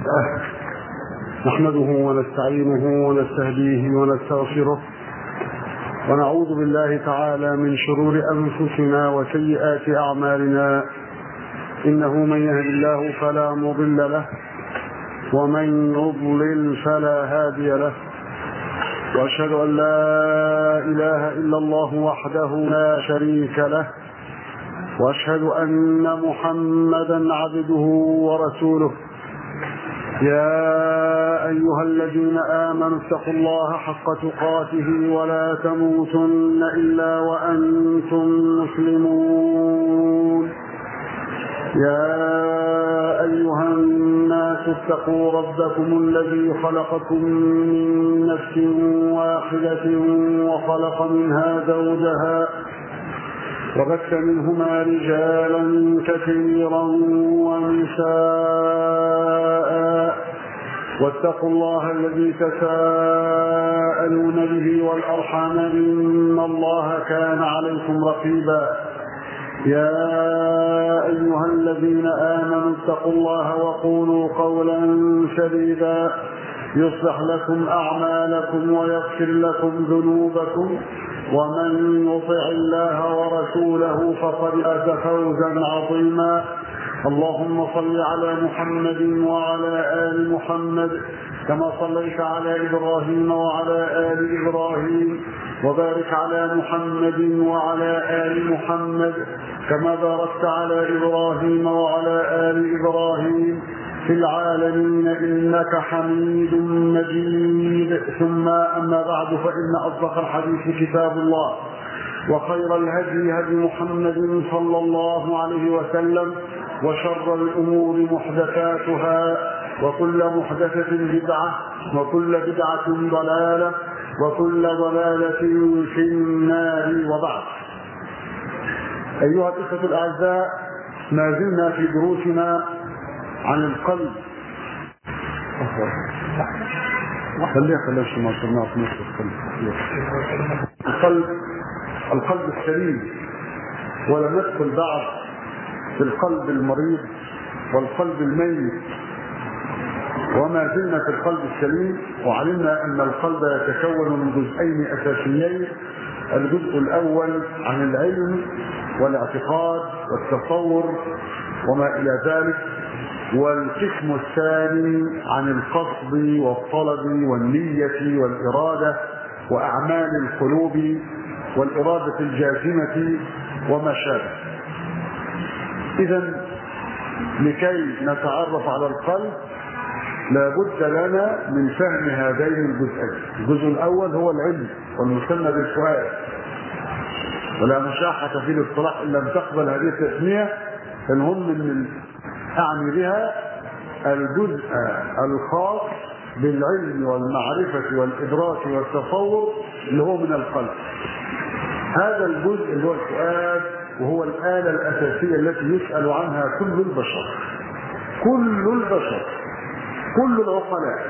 نحمده ونستعينه ونستهديه ونستغفره ونعوذ بالله تعالى من شرور انفسنا وسيئات اعمالنا انه من يهد الله فلا مضل له ومن يضلل فلا هادي له واشهد ان لا اله الا الله وحده لا شريك له واشهد ان محمدا عبده ورسوله يا ايها الذين امنوا اتقوا الله حق تقاته ولا تموتن الا وانتم مسلمون يا ايها الناس اتقوا ربكم الذي خلقكم من نفس واحده وخلق منها زوجها وبث منهما رجالا كثيرا ونساء واتقوا الله الذي تساءلون به والارحام ان الله كان عليكم رقيبا يا ايها الذين امنوا اتقوا الله وقولوا قولا سديدا يصلح لكم اعمالكم ويغفر لكم ذنوبكم ومن يطع الله ورسوله فقد فاز فوزا عظيما اللهم صل على محمد وعلى ال محمد كما صليت على ابراهيم وعلى ال ابراهيم وبارك على محمد وعلى ال محمد كما باركت على ابراهيم وعلى ال ابراهيم في العالمين انك حميد مجيد ثم اما بعد فان اصدق الحديث كتاب الله وخير الهدي هدي محمد صلى الله عليه وسلم وشر الامور محدثاتها وكل محدثه بدعه وكل بدعه ضلاله وكل ضلاله في النار وبعد ايها الاخوه الاعزاء ما زلنا في دروسنا عن القلب خليها خليها ما صرنا في نص القلب القلب القلب السليم ولم ندخل بعد في القلب المريض والقلب الميت وما زلنا في القلب السليم وعلمنا ان القلب يتكون من جزئين اساسيين الجزء الاول عن العلم والاعتقاد والتصور وما الى ذلك والقسم الثاني عن القصد والطلب والنية والإرادة وأعمال القلوب والإرادة الجازمة وما شابه. إذا لكي نتعرف على القلب لابد لنا من فهم هذين الجزئين. الجزء الأول هو العلم والمسمى بالسؤال. ولا مشاحة في الاصطلاح إن لم تقبل هذه التسمية فالهم من أعني بها الجزء الخاص بالعلم والمعرفة والإدراك والتصور اللي هو من القلب هذا الجزء اللي هو السؤال وهو الآلة الأساسية التي يسأل عنها كل البشر كل البشر كل العقلاء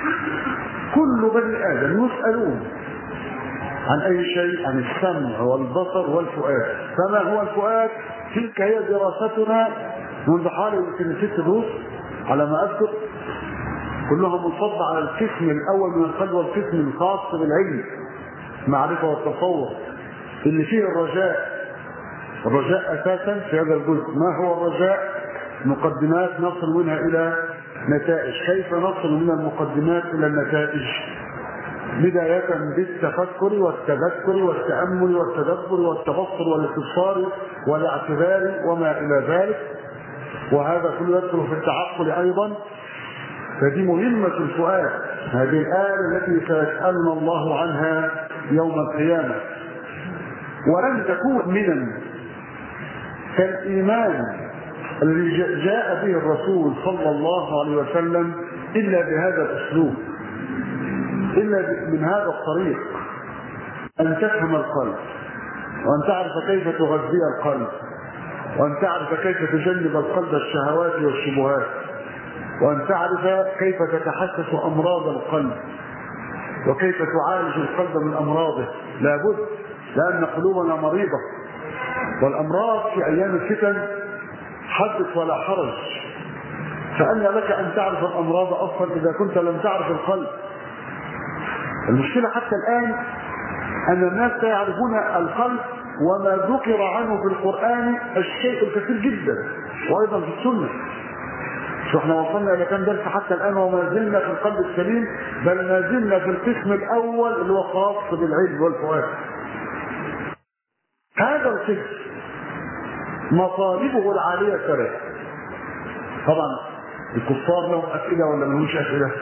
كل بني آدم يسألون عن أي شيء عن السمع والبصر والفؤاد فما هو الفؤاد تلك هي دراستنا منذ حوالي يمكن ست دروس على ما اذكر كلها منصبة على القسم الاول من القلب والقسم الخاص بالعلم المعرفة والتصور اللي فيه الرجاء الرجاء اساسا في هذا الجزء ما هو الرجاء مقدمات نصل منها الى نتائج كيف نصل من المقدمات الى النتائج بداية بالتفكر والتذكر والتأمل والتدبر والتبصر والاستبصار والاعتبار وما إلى ذلك وهذا كله يدخل في التعقل ايضا فدي مهمة الفؤاد هذه الآلة التي سيسألنا الله عنها يوم القيامة ولن تكون مؤمنا كالإيمان الذي جاء به الرسول صلى الله عليه وسلم إلا بهذا الأسلوب إلا من هذا الطريق أن تفهم القلب وأن تعرف كيف تغذي القلب وأن تعرف كيف تجنب القلب الشهوات والشبهات وأن تعرف كيف تتحسس أمراض القلب وكيف تعالج القلب من أمراضه لابد لأن قلوبنا مريضة والأمراض في أيام الفتن حدث ولا حرج فأن لك أن تعرف الأمراض أصلا إذا كنت لم تعرف القلب المشكلة حتى الآن أن الناس لا يعرفون القلب وما ذكر عنه في القرآن الشيء الكثير جدا وأيضا في السنة شو احنا وصلنا إلى كم درس حتى الآن وما زلنا في القلب السليم بل ما زلنا في القسم الأول اللي هو خاص بالعلم والفؤاد هذا القسم مطالبه العالية ثلاثة طبعا الكفار لهم أسئلة ولا ملوش أسئلة؟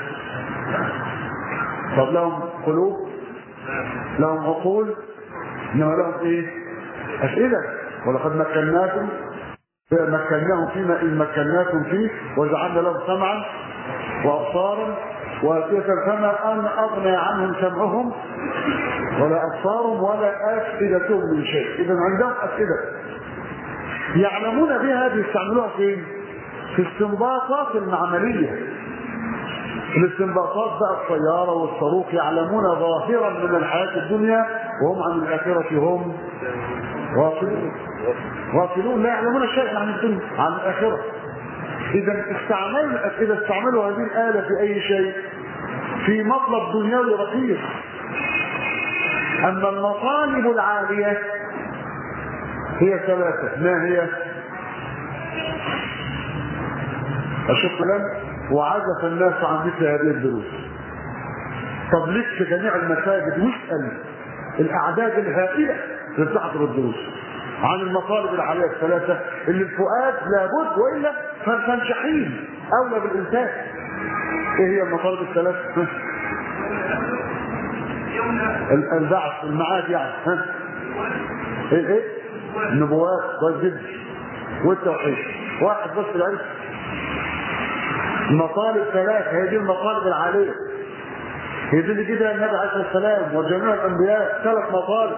طب لهم قلوب لهم عقول انما لهم ايه اسئله ولقد مكناكم مكناهم فيما ان مكناكم فيه وجعلنا لهم سمعا وابصارا وافئه فما ان اغنى عنهم سمعهم ولا ابصارهم ولا افئدتهم من شيء اذا عندهم اسئله يعلمون بها بيستعملوها فين في استنباطات المعمليه الاستنباطات بقى الطياره والصاروخ يعلمون ظاهرا من الحياه الدنيا وهم عن الاخره هم غافلون غافلون لا يعلمون شيئا عن الدنيا عن الاخره اذا استعملوا اذا استعملوا هذه الاله في اي شيء في مطلب دنيوي رخيص اما المطالب العاليه هي ثلاثه ما هي اشوف كلام وعزف الناس عن مثل هذه الدروس طب ليك في جميع المساجد واسال الاعداد الهائله اللي بتحضر الدروس عن المطالب العاليه الثلاثه اللي الفؤاد لابد والا فالشحيم اولى بالانسان ايه هي المطالب الثلاثه؟ البعث المعاد يعني ها؟ ايه ايه؟ النبوات والجد والتوحيد واحد بس العلم المطالب ثلاث هي دي المطالب العاليه هي دي اللي جدها النبي عليه الصلاه والسلام وجميع الانبياء ثلاث مطالب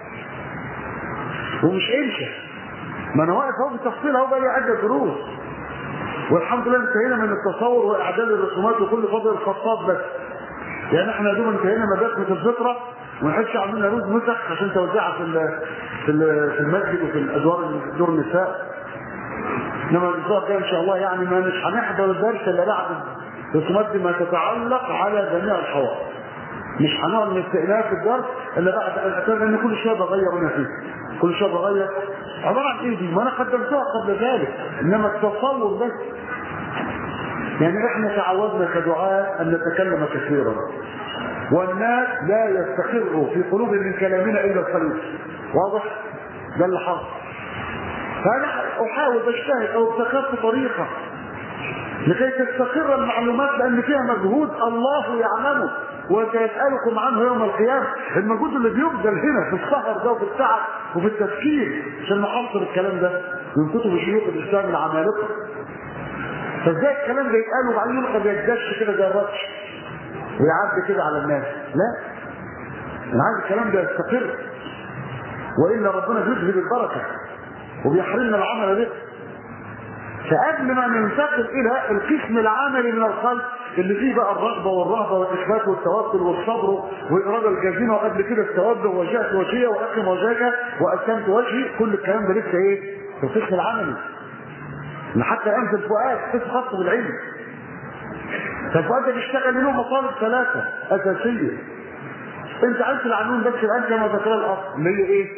ومش انشا ما انا واقف اهو بالتفصيل اهو بقى عده دروس والحمد لله انتهينا من التصور واعداد الرسومات وكل فضل الخطاط بس يعني احنا يا دوب انتهينا مدرسه الفطره وما نحبش عاملين روز نسخ عشان توزعها في في في المسجد وفي الادوار دور النساء انما الاسبوع الجاي ان شاء الله يعني ما مش هنحضر الدرس الا بعد الرسومات دي ما تتعلق على جميع الحوار مش هنقعد من استئناف الدرس الا بعد الاتان لان كل شويه بغير انا فيه كل شويه بغير عباره عن ايه دي؟ ما انا قدمتها قبل ذلك انما التصور بس يعني احنا تعودنا كدعاء ان نتكلم كثيرا والناس لا يستقر في قلوبهم من كلامنا الا الخليل واضح؟ ده اللي حصل فانا احاول بجتهد او ابتكرت طريقه لكي تستقر المعلومات لان فيها مجهود الله يعلمه وسيسالكم عنه يوم القيامه المجهود اللي بيبذل هنا في السهر ده وفي التعب وفي التفكير عشان نحصر الكلام ده من كتب شيوخ الاسلام العمالقه فازاي الكلام ده يتقال وبعدين يلقى بيدش كده زي الرطش ويعدي كده على الناس لا انا عايز الكلام ده يستقر والا ربنا بيذهب البركه وبيحرمنا العمل به فقبل ما ننتقل الى القسم العملي من الخلق اللي فيه بقى الرغبه والرهبه والاثبات والتوكل والصبر والاراده الجازمه وقبل كده التوجه وجهت وجهي واقم وجهك واسلمت وجهي كل الكلام ده لسه ايه؟ في القسم العملي لحتى الان في الفؤاد قسم خاص بالعلم فالفؤاد ده بيشتغل له مطالب ثلاثه اساسيه انت عرفت العنون بس الان كما ذكر الاصل اللي هي ايه؟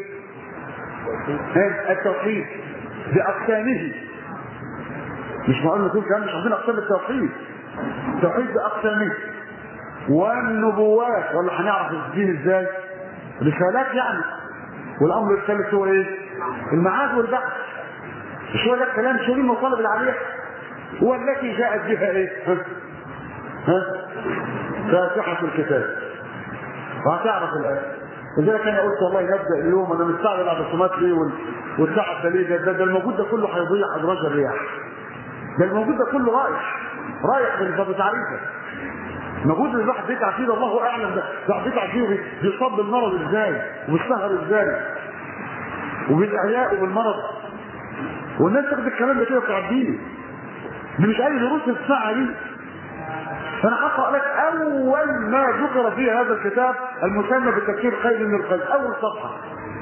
التوحيد باقسامه مش معقول نقول كلام مش عارفين اقسام التوحيد التوحيد باقسامه والنبوات ولا هنعرف الدين ازاي رسالات يعني والامر الثالث هو ايه المعاد والبعث مش هو ده الكلام شو المطالب العاليه هو التي جاءت بها ايه ها ها فاتحه الكتاب وهتعرف الان لذلك انا قلت والله نبدا اليوم انا مستعجل على الرسومات ليه والتعب ده ليه ده, ده الموجود ده كله هيضيع ادراج الرياح ده الموجود ده كله رايح رايح بتعريفه الموجود اللي الواحد بيتعب فيه ده الله اعلم ده الواحد بيتعب فيه بيصاب بالمرض ازاي وبالسهر ازاي وبالاحياء وبالمرض والناس تاخد الكلام ده كده تعديه دي مش اي دروس تسمعها دي فانا هقرا لك اول ما ذكر في هذا الكتاب المسمى بتفسير خير من الخير اول صفحه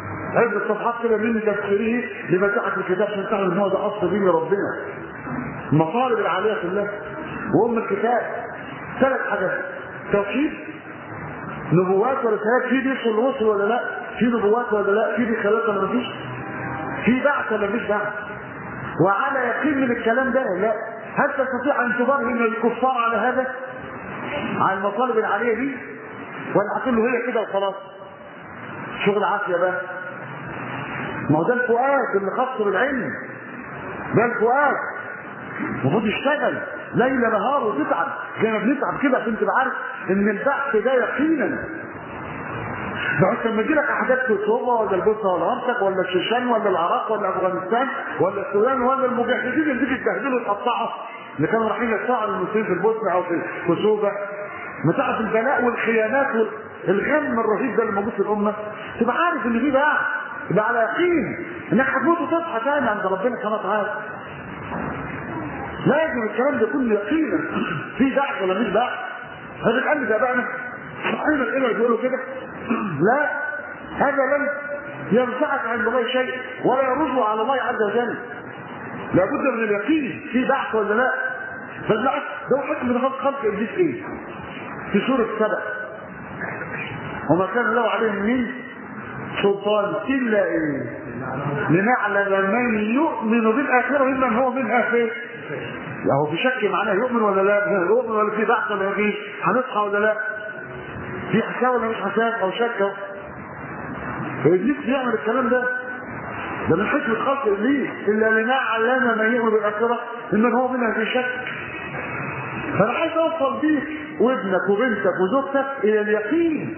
عدة صفحات كده من تفسيره لفتحة الكتاب عشان تعلم ان هو ده اصل دين ربنا المطالب العاليه كلها وام الكتاب ثلاث حاجات توحيد نبوات ورسالات في دي الرسل ولا لا في نبوات ولا لا في رسالات ولا مفيش في بعث ولا مفيش بعث وعلى يقين من الكلام ده لا هل تستطيع ان تبرهن الكفار على هذا على المطالب العاليه دي ولا هتقول له هي كده وخلاص شغل عافيه بقى ما هو ده الفؤاد اللي خاص بالعلم ده الفؤاد المفروض يشتغل ليل نهار وتتعب زي ما بنتعب كده عشان تبقى عارف ان البحث ده يقينا بحيث لما يجي لك احداث في اوروبا ولا البوسنه ولا منطق ولا الشيشان ولا العراق ولا افغانستان ولا السودان ولا المجاهدين اللي بيجي يتبهدلوا ويتقطعوا اللي كانوا رايحين يدفعوا المسلمين في البوسنه او في كوسوفا بتعرف البلاء والخيانات والغم الرهيب ده اللي موجود في الامه تبقى عارف ان في بقى تبقى على يقين انك هتموت وتصحى تاني عند ربنا سبحانه وتعالى لازم الكلام ده كله يقينا في بعث ولا مش بعث هذا قال لي ده بقى صحيح الإمام بيقولوا كده لا هذا لن ينفعك عند الله شيء ولا يرد على الله عز وجل لابد من اليقين في بعث ولا لا فالبعث ده حكم من خلق خلق ابليس ايه في سوره سبع وما كان له عليهم من سلطان الا ايه لنعلم من يؤمن بالاخره ممن هو منها فيه هو في شك معناه يؤمن ولا لا يؤمن ولا في بعث ولا في هنصحى ولا لا في حساب ولا مش حساب او شك فابليس بيعمل الكلام ده ده من حكمة خلق ابليس الا لنعلم من يؤمن بالاخره ممن هو منها في شك فانا عايز اوصل بيك وابنك وبنتك وزوجتك الى اليقين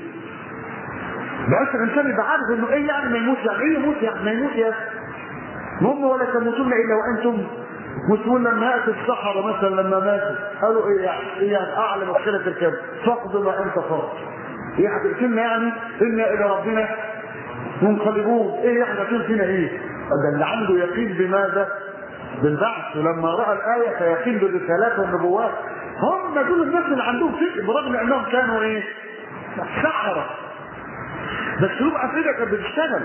بحيث الانسان يبقى عارف انه ايه يعني ما يموت يعني ايه يموت يعني ما يموت يا هم ولا تموتون الا وانتم مسلمون لما ياتي الصحراء مثلا لما ماتوا قالوا ايه يعني ايه يعني اعلى مشكله الكلب فقد ما انت فقد ايه هتقتلنا يعني انا الى ربنا منقلبون ايه يعني هتقول فينا ايه ده اللي عنده يقين بماذا بالبعث ولما راى الايه فيقين بالرسالات والنبوات هم دول الناس اللي عندهم فكر برغم انهم كانوا ايه سحره بس يبقى افئده كانت بتشتغل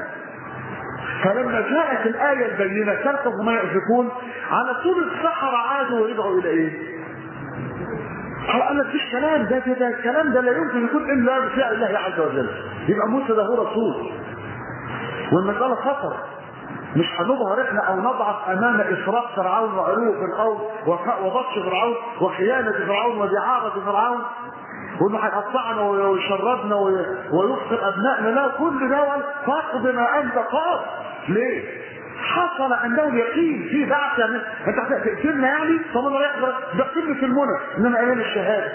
فلما جاءت الآية البينة تلقف ما يؤفكون على طول السحرة عادوا ويدعوا إلى إيه؟ قال لك مفيش كلام ده, ده ده الكلام ده لا يمكن يكون إلا بفعل الله عز وجل يبقى موسى ده هو رسول والمسألة خطر مش هنظهر احنا او نضعف امام افراط فرعون وعلو في الارض وبطش فرعون وخيانه فرعون ودعاره فرعون وانه هيقطعنا ويشردنا ويفقر ابنائنا لا كل ده فقد ما انت قاد ليه؟ حصل عندهم يقين في بعث يعني انت هتقتلنا يعني طب انا رايح ده قمه المنى انما ايام الشهاده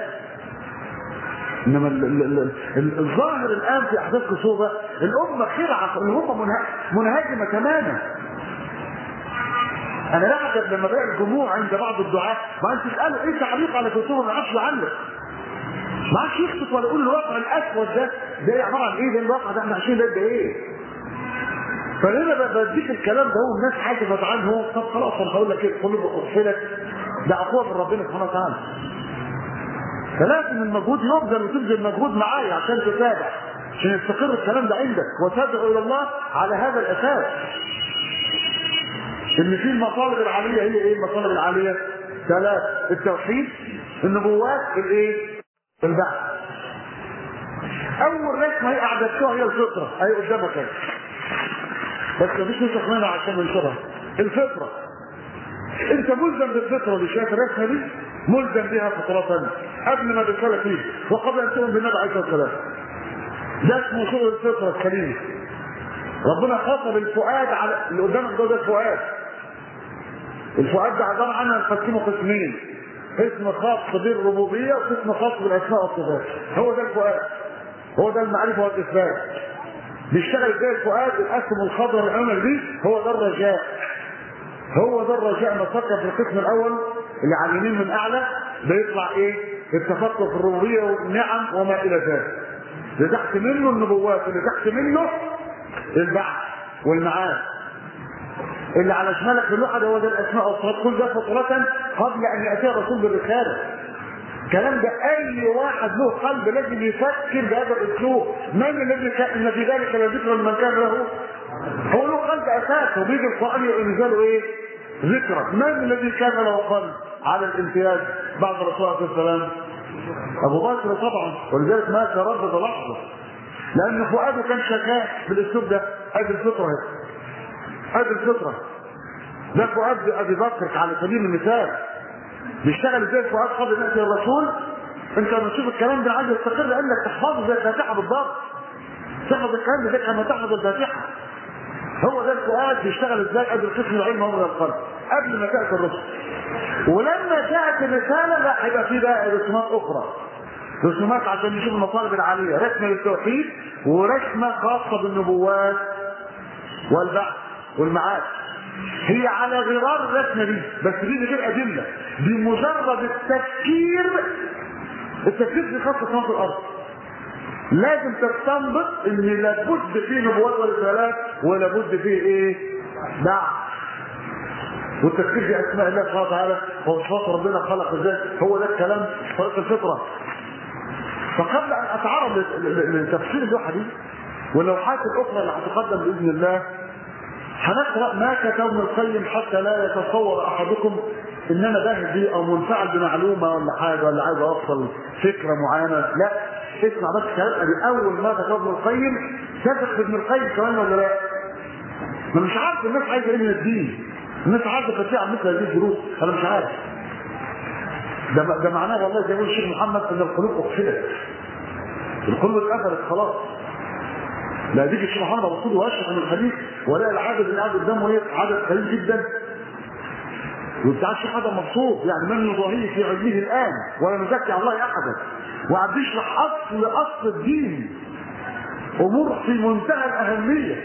انما ال ال ال ال الظاهر الان في احداث كسوفه الامه خرعه الامه منهزمه تماما انا لا اعجب لما بلاقي الجموع عند بعض الدعاة ما انت تساله ايه تعليق على كسوفه ما يعرفش يعلق ما عادش يخطط ولا يقول الواقع الاسود ده ده عباره عن ايه ده الواقع ده احنا عايشين ده ده ايه فهنا بديك الكلام ده والناس حاجزت عنه طب خلاص انا هقول لك ايه قلوب اغفلت ده عقوبه من ربنا سبحانه وتعالى فلازم المجهود يبذل وتبذل مجهود معايا عشان تتابع عشان يستقر الكلام ده عندك وتدعو الى الله على هذا الاساس ان في المطالب العاليه هي ايه المطالب العاليه؟ ثلاث التوحيد النبوات الايه؟ البعث اول رسمه هي اعددتها هي الفطره اهي قدامك اهي بس مفيش نسخ منها عشان ننشرها الفطره انت ملزم بالفطره اللي شايف الرسمه دي ملزم بها فطرة قبل ما الرساله تيجي وقبل ان تؤمن بالنبي عليه الصلاه والسلام ده اسمه شغل الفطره السليمه ربنا خاطب الفؤاد على اللي قدامك ده ده الفؤاد الفؤاد ده عباره عن نقسمه قسمين قسم خاص بالربوبيه وقسم خاص بالاسماء والصفات هو ده الفؤاد هو ده المعرفه والاثبات بيشتغل زي الفؤاد الاسهم الخضراء الامل دي هو ده الرجاء هو ده الرجاء ما فكر في القسم الاول اللي على اليمين من اعلى بيطلع ايه التفكر في الربوبيه والنعم وما الى ذلك اللي تحت منه النبوات اللي تحت منه البعث والمعاد اللي على شمالك في اللوحه ده هو ده الاسماء والصفات كل ده فطرة قبل ان ياتي الرسول بالرساله الكلام ده اي واحد له قلب لازم يفكر بهذا الاسلوب من الذي كان ان في ذلك لذكر لمن كان له هو له قلب اساس وبيجي القران ينزله ايه ذكرى من الذي كان له قلب على الامتياز بعد الرسول عليه الصلاه والسلام ابو بكر طبعا ولذلك ما تردد لحظه لان فؤاده كان شكاه بالاسلوب ده ادي الفطره اهي ادي الفطره ده فؤاد ابي بكر على سبيل المثال بيشتغل ازاي فؤاد قبل ان ياتي الرسول انت لما تشوف الكلام ده عايز يستقر انك تحفظه زي الفاتحه بالضبط تحفظ الكلام ده كما تحفظ الفاتحه هو ده الفؤاد بيشتغل ازاي ادي القسم العلم هو من القلب قبل ما تاتي الرسل ولما جاءت الرساله لا هيبقى في بقى رسومات اخرى رسومات عشان نشوف المطالب العاليه رسمه للتوحيد ورسمه خاصه بالنبوات والبعث والمعاد هي على غرار الرسمه دي بس دي من غير ادله بمجرد التفكير التفكير في خط سماوات الارض لازم تستنبط ان لابد فيه نبوات ورسالات ولابد فيه ايه؟ بعث والتفكير في اسماء الله سبحانه وتعالى وصفات ربنا خلق ازاي هو ده الكلام طريقه الفطره فقبل ان اتعرض لتفسير اللوحه دي واللوحات الاخرى اللي هتقدم باذن الله هنقرا ما كتب ابن القيم حتى لا يتصور احدكم ان انا بهدي او منفعل بمعلومه ولا حاجه ولا عايز اوصل فكره معينه لا اسمع بس كلام ادي اول ما كتب ابن القيم تثق في ابن القيم كمان ولا لا؟ ما مش عارف الناس عايزه ايه من الدين الناس عايزه فتيعه مثل هذه الدروس انا مش عارف ده ده معناه والله زي ما يقول الشيخ محمد ان القلوب اقفلت القلوب اتقفلت خلاص لا ديك الشيخ محمد ابو طول واشرح من الحديث ولا العدد اللي قاعد قدامه ايه عدد قليل جدا وبتاع الشيخ هذا مبسوط يعني من يضاهيه في علمه الان ولا نزكي على الله احدا وقعد يشرح اصل اصل الدين امور في منتهى الاهميه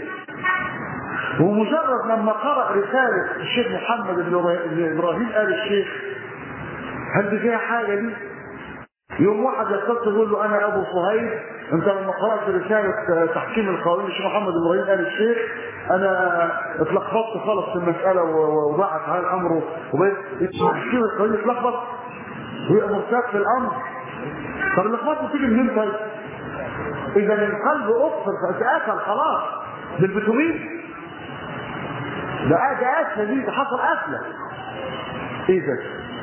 ومجرد لما قرأ رسالة الشيخ محمد بن إبراهيم آل الشيخ هل دي فيها حاجة دي؟ يوم واحد يتصل يقول له أنا أبو صهيب أنت لما قرأت رسالة تحكيم القوانين الشيخ محمد بن إبراهيم آل الشيخ أنا اتلخبطت خالص في المسألة وضاعت على الأمر وبقيت تحكيم القوانين اتلخبط ويبقى مرتاح في الأمر طب اللخبطة تيجي منين طيب؟ إذا القلب أقفل فاتقفل خلاص بالبتومين ده ده قفله دي ده حصل قفله ايه ده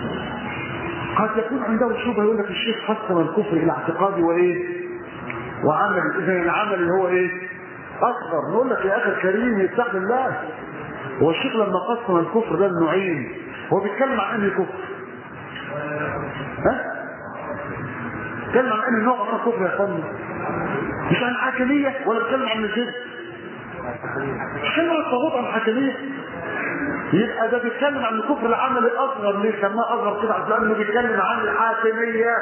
قد يكون عنده شبهه يقول لك الشيخ حسن الكفر الى اعتقادي وايه وعملي اذا العمل هو ايه اصغر نقول لك يا اخي الكريم يتق الله هو الشيخ لما قسم الكفر ده لنوعين هو بيتكلم عن انهي كفر ها بيتكلم عن انهي نوع من الكفر يا فندم مش عن الحاكميه ولا بيتكلم عن الجد بيتكلم عن الطاغوت عن الحاكميه يبقى ده بيتكلم عن الكفر العملي اصغر ليه سماه اصغر كده لانه بيتكلم عن الحاكميه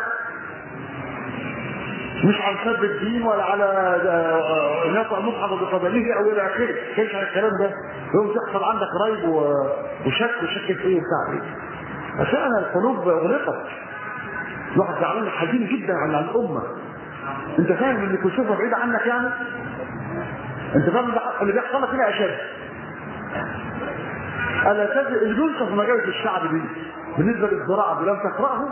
مش عن سب الدين ولا على الناس المصحف بقدمه او الى اخره كيف عن الكلام ده يوم تحصل عندك ريب وشك وشك في ايه وبتاع ايه عشان القلوب غلقت الواحد زعلان حزين جدا على الامه انت فاهم ان كشوفها بعيده عنك يعني انت فاهم اللي بيحصل لك هنا اشد الا تجد اللي بينشر في مجالس الشعب دي بالنسبه للزراعه دي لم تقراه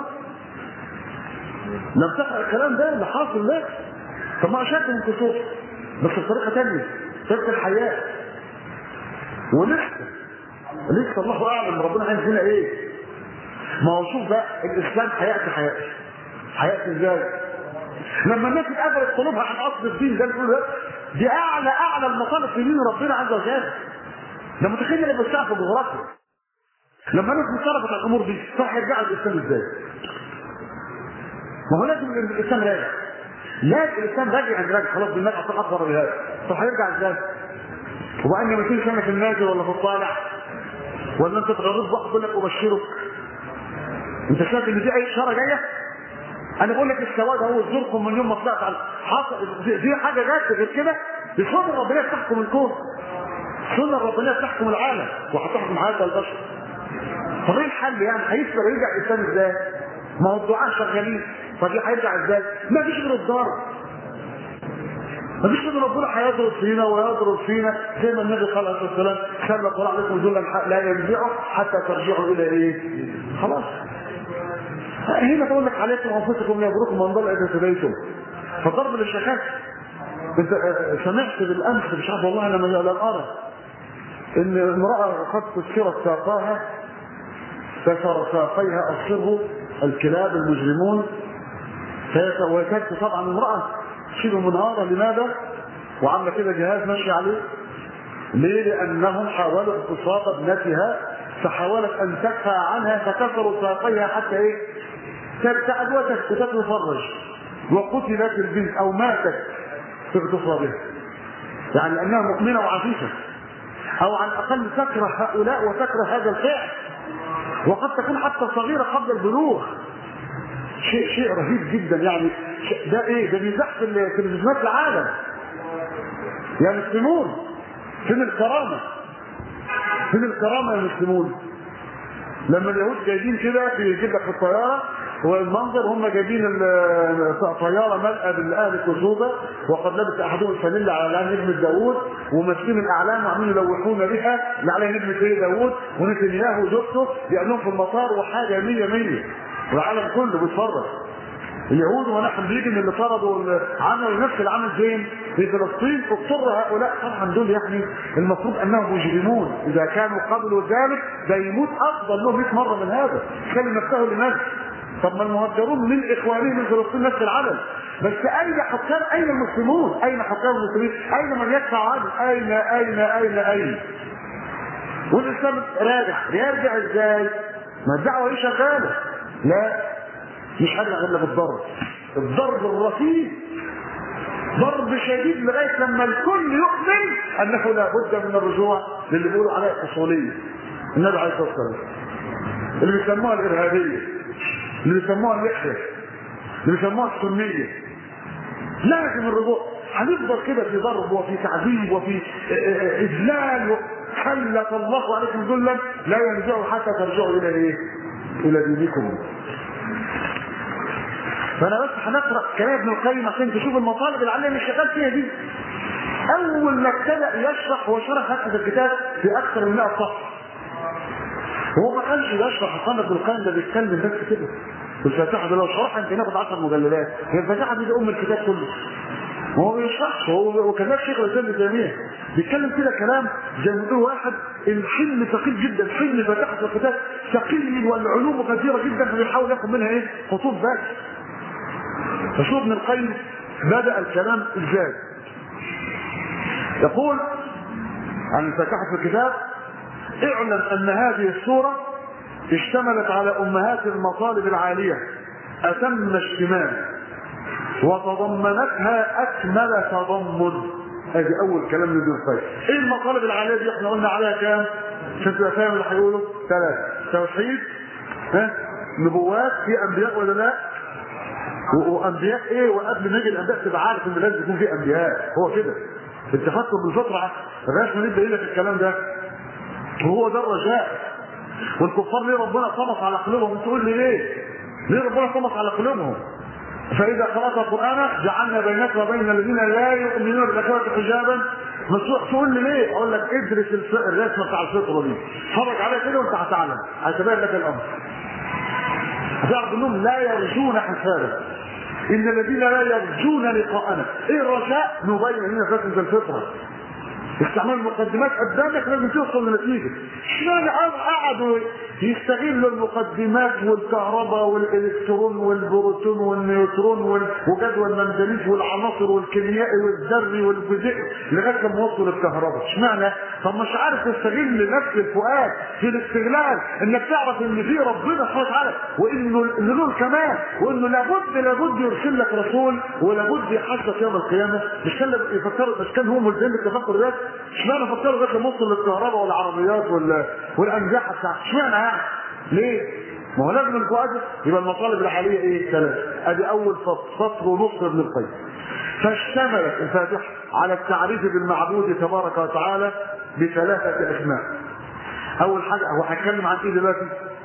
لم تقرا الكلام ده اللي حاصل ده طب ما اشد من كشوف بس بطريقه ثانيه طريقه الحياه ولسه لسه الله اعلم ربنا عايز فينا ايه ما هو شوف بقى الاسلام حياتي حياتي حياتي ازاي لما الناس اتقفلت قلوبها عن اصل الدين ده بيقول دي اعلى اعلى المطالب في دين ربنا عز وجل ده متخيل اللي بيشتغل في الجغرافيا لما الناس انصرفت على الامور دي صح يرجعوا الاسلام ازاي؟ ما هو لازم الاسلام راجع لازم الاسلام راجع عند راجع خلاص بالمال اصلا اكبر بهذا طب هيرجع ازاي؟ وبقى ما تيجي سنه في النازل ولا في الطالع ولا انت تغرب واحد يقول لك ابشرك انت شايف ان دي اي اشاره جايه؟ انا بقول لك السواد هو زوركم من يوم ما طلعت على حصل دي حاجه جت غير كده دي سنه ربنا بتحكم الكون سنه ربنا بتحكم العالم وهتحكم حياه البشر طب ايه الحل يعني هيسبق يرجع الانسان ازاي؟ ما هو الدعاء شغالين فدي هيرجع ازاي؟ ما فيش غير الضرب ما فيش غير ربنا هيضرب فينا ويضرب فينا زي ما النبي قال عليه الصلاه والسلام سلط الله عليكم ذلا لا ينزعه حتى ترجعوا الى ايه؟ خلاص هنا بقول لك عليكم انفسكم يضركم من ضل اذا تديتم فضرب للشكاك انت سمعت بالامس مش عارف والله انا لم ارى ان امرأة قد كسرت ساقاها كسر ساقيها الصر الكلاب المجرمون وكانت طبعا امرأة شبه منهارة لماذا؟ وعاملة كده جهاز ماشي عليه ليه؟ لأنهم حاولوا اغتصاب ابنتها فحاولت أن تدفع عنها فكسروا ساقيها حتى إيه؟ تبتعد وتتفرج وقتلت البنت أو ماتت في اغتصابها يعني لأنها مؤمنة وعفيفة أو على الأقل تكره هؤلاء وتكره هذا الفعل وقد تكون حتى صغيرة قبل البلوغ شيء شيء رهيب جدا يعني ده ايه ده بيزح في تلفزيونات العالم يا مسلمون فين الكرامه فين الكرامه يا مسلمون لما اليهود جايبين كده بيجيب لك في الطياره والمنظر هم جايبين الطياره ملأى بالاهل كتوبه وقد لبس احدهم الفانيلا على عليها نجمه داوود وماسكين الاعلام وعمالين يلوحون بها اللي عليها نجمه ايه داوود ونتنياهو وزوجته يقابلون في المطار وحاجه 100 100 والعالم كله بيتفرج اليهود ونحن بيجي من اللي طردوا عملوا نفس العمل فين؟ في فلسطين اضطر هؤلاء طبعا دول يعني المفروض انهم مجرمون اذا كانوا قبلوا ذلك ده يموت افضل له 100 مره من هذا خلي نفسه لنفسه طب ما المهجرون من اخوانهم من فلسطين نفس العمل بس اين حكام اين المسلمون؟ اين حكام المسلمين؟ اين من يدفع عنه؟ اين اين اين اين؟ والاسلام راجع يرجع ازاي؟ ما الدعوه دي شغاله لا مش حاجه الا بالضرب الضرب الرصيد ضرب شديد لغايه لما الكل يؤمن انه لا بد من الرجوع للي بيقولوا عليها الاصوليه النبي عليه الصلاه والسلام اللي بيسموها الارهابيه اللي بيسموها اللحيه اللي بيسموها السنيه لازم الرجوع هنفضل كده في ضرب وفي تعذيب وفي اذلال خلت الله عليكم ذلا لا يرجعوا حتى ترجعوا الى ايه؟ الى دينكم فانا بس هنقرا كلام ابن القيم عشان تشوف المطالب العاليه اللي شغال فيها دي اول ما ابتدا يشرح هو شرح هذا الكتاب في اكثر من 100 صفحه هو ما كانش يشرح محمد ابن القيم ده بيتكلم بس كده الفاتحه ده لو شرحها يمكن ناخد 10 مجلدات هي الفاتحه دي, دي ام الكتاب كله ما هو بيشرحش هو وكذلك شيخ الاسلام ابن تيميه بيتكلم كده كلام زي ما يقول واحد الحلم ثقيل جدا حلم فاتحه الكتاب ثقيل والعلوم كثيره جدا فبيحاول ياخد منها ايه خطوط بس فشوف ابن القيم بدا الكلام ازاي يقول عن فاتحه الكتاب اعلم ان هذه السوره اشتملت على امهات المطالب العاليه اتم اشتمال وتضمنتها اكمل تضمن ادي اول كلام لابن القيم ايه المطالب العاليه دي احنا قلنا عليها كام عشان تبقى فاهم اللي هيقوله ثلاثه توحيد ها نبوات في انبياء ولا لا وانبياء ايه وقبل ما يجي الانبياء تبقى عارف ان لازم يكون في انبياء هو كده انت فاكر بالفطره لغايه ما نبدا لك الكلام ده وهو ده الرجاء والكفار ليه ربنا طمس على قلوبهم تقول لي ليه؟ ليه ربنا طمس على قلوبهم؟ فإذا قرأت القرآن جعلنا بينك وبين الذين لا يؤمنون بالآخرة حجابا مسروح تقول لي ليه؟ أقول لك ادرس الرسمة بتاع الفطرة دي اتفرج عليها كده وأنت هتعلم هتبين لك الأمر هتعرف إنهم لا يرجون حسابا إن الذين لا يرجون لقاءنا إيه الرجاء؟ نبين لنا رسمة الفطرة استعمال المقدمات قدامك لازم توصل لنتيجه اشمعنى قعدوا يستغلوا المقدمات والكهرباء والالكترون والبروتون والنيوترون وجدول المنجنيز والعناصر والكيميائي والذري والفيزيائي لغايه لما وصلوا للكهرباء اشمعنى طب مش عارف تستغل نفس الفؤاد في الاستغلال انك تعرف ان في ربنا سبحانه وتعالى وانه له كمان وانه لابد لابد يرسل لك رسول ولابد يحاسبك يوم القيامه مش كان يفكر مش كان هو ملزم بالتفكر ده اشمعنى فكروا لغايه لما وصل للكهرباء والعربيات وال... والانجاحه بتاعته اشمعنى يعني؟ ليه؟ ما هو لازم الفؤاد يبقى المطالب الحاليه ايه؟ ثلاثه ادي اول سطر سطر ونص ابن القيم فاشتملت الفاتحه على التعريف بالمعبود تبارك وتعالى بثلاثه اسماء اول حاجه هو هيتكلم عن ايه دلوقتي؟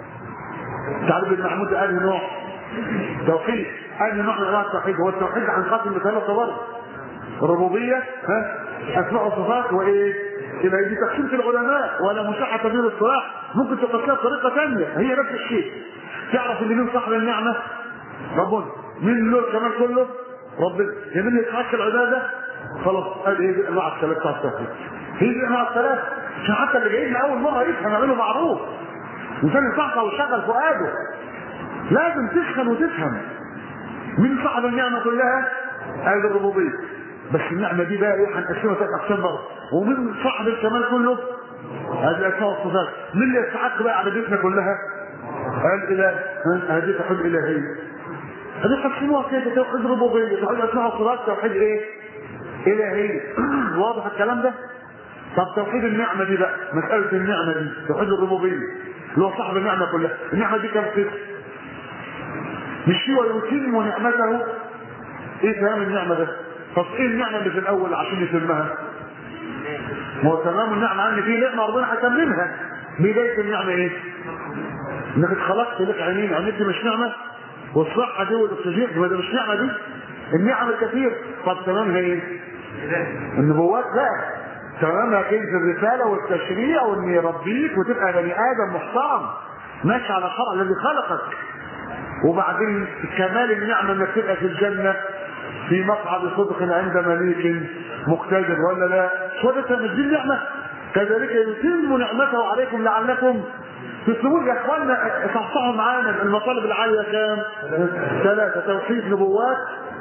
تعريف المعبود انهي نوع؟ توحيد انهي نوع من انواع التوحيد؟ هو التوحيد هنقسم لثلاثه برضه الربوبيه ها اسماء وصفات وايه؟ يبقى دي تقسيم العلماء ولا مساحه تبديل الصلاح ممكن تقسمها بطريقه ثانيه هي نفس الشيء تعرف ان مين صاحب النعمه؟ ربنا مين له كمان كله؟ ربنا يمين يتحقق العباده خلاص ادي هي انواع الثلاث بتاع التوحيد هي دي انواع الثلاث عشان حتى اللي جايين من اول مره يفهم يعمله معروف وثاني يصحصح ويشغل فؤاده لازم تسخن وتفهم من صاحب النعمه كلها هذه الربوبيه بس النعمه دي بقى ايه هنقسمها ثلاث اقسام برضه ومن صاحب الكمال كله هذه الاسماء والصفات مين اللي يستحق بقى عبادتنا كلها؟ الاله ها؟ هذه توحيد الهيه هذه قسموها كده توحيد ربوبيه توحيد اسماء وصفات توحيد ايه؟ الهيه واضح الكلام ده؟ طب توحيد النعمه دي بقى مساله النعمه دي توحيد الربوبيه اللي هو صاحب النعمه كلها النعمه دي كم قسم؟ مش في ويتم نعمته ايه كلام النعمه ده؟ طب ايه النعمه اللي في الاول عشان يتمها؟ ما هو تمام النعمه عندي في نعمه ربنا هيتممها بدايه النعمه ايه؟ انك اتخلقت لك عينين عينيك دي مش نعمه والصحه دي والاكسجين ما ده مش نعمه دي النعم الكثير طب تمامها ايه؟ النبوات لا تمامها كنز الرساله والتشريع وان يربيك وتبقى بني ادم محترم ماشي على الشرع الذي خلقك وبعدين كمال النعمه انك تبقى في الجنه في مقعد صدق عند مليك مقتدر ولا لا؟ وده مش دي النعمه كذلك يتم نعمته عليكم لعلكم تسلمون يا اخوانا صحصحوا معانا المطالب العاليه كام؟ ثلاثه توحيد نبوات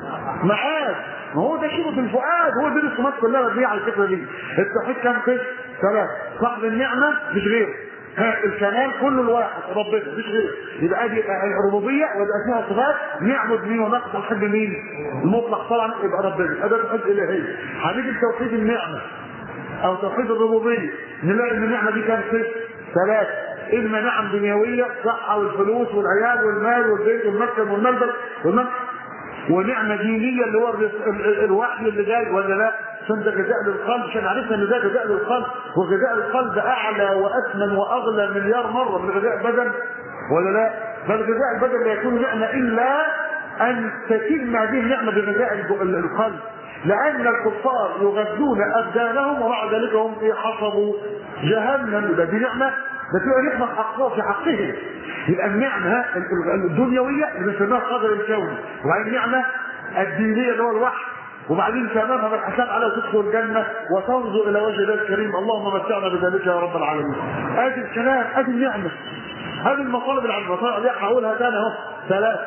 معاد ما هو ده شبه الفؤاد هو دي الرسومات كلها مبنيه على الفكره دي التوحيد كام قسم؟ ثلاثه صاحب النعمه مش غيره ها الكمال كله الواحد ربنا مفيش غيره يبقى ادي الربوبيه والاسماء والصفات نعبد مين ونقصد حد مين؟ المطلق طبعا يبقى ربنا ده توحيد الهي هنيجي لتوحيد النعمه او توحيد الربوبيه نلاقي ان النعمه دي كام قسم؟ ثلاثه اما نعم دنيويه الصحه والفلوس والعيال والمال والبيت والمسكن والملبس والمسكن ونعمه دينيه اللي هو الوحي اللي جاي ولا لا؟ عشان ده جزاء للقلب عشان عرفنا ان ده جزاء للقلب وغذاء القلب اعلى واثمن واغلى مليار مره من غذاء البدن ولا لا؟ بل غذاء البدن لا يكون نعمه الا ان تتم هذه النعمه بغذاء القلب لان الكفار يغذون ابدانهم ومع ذلك هم في حصبوا جهنم يبقى دي نعمه ده تبقى نعمه حقها في حقهم يبقى النعمه الدنيويه اللي بنسميها القدر الكوني وبعدين النعمه الدينيه اللي هو الوحي وبعدين تمامها بالحساب على تدخل الجنه وتنظر الى وجه الله الكريم اللهم متعنا بذلك يا رب العالمين ادي الكلام ادي النعمه هذه المطالب العامه دي هقولها تاني اهو ثلاث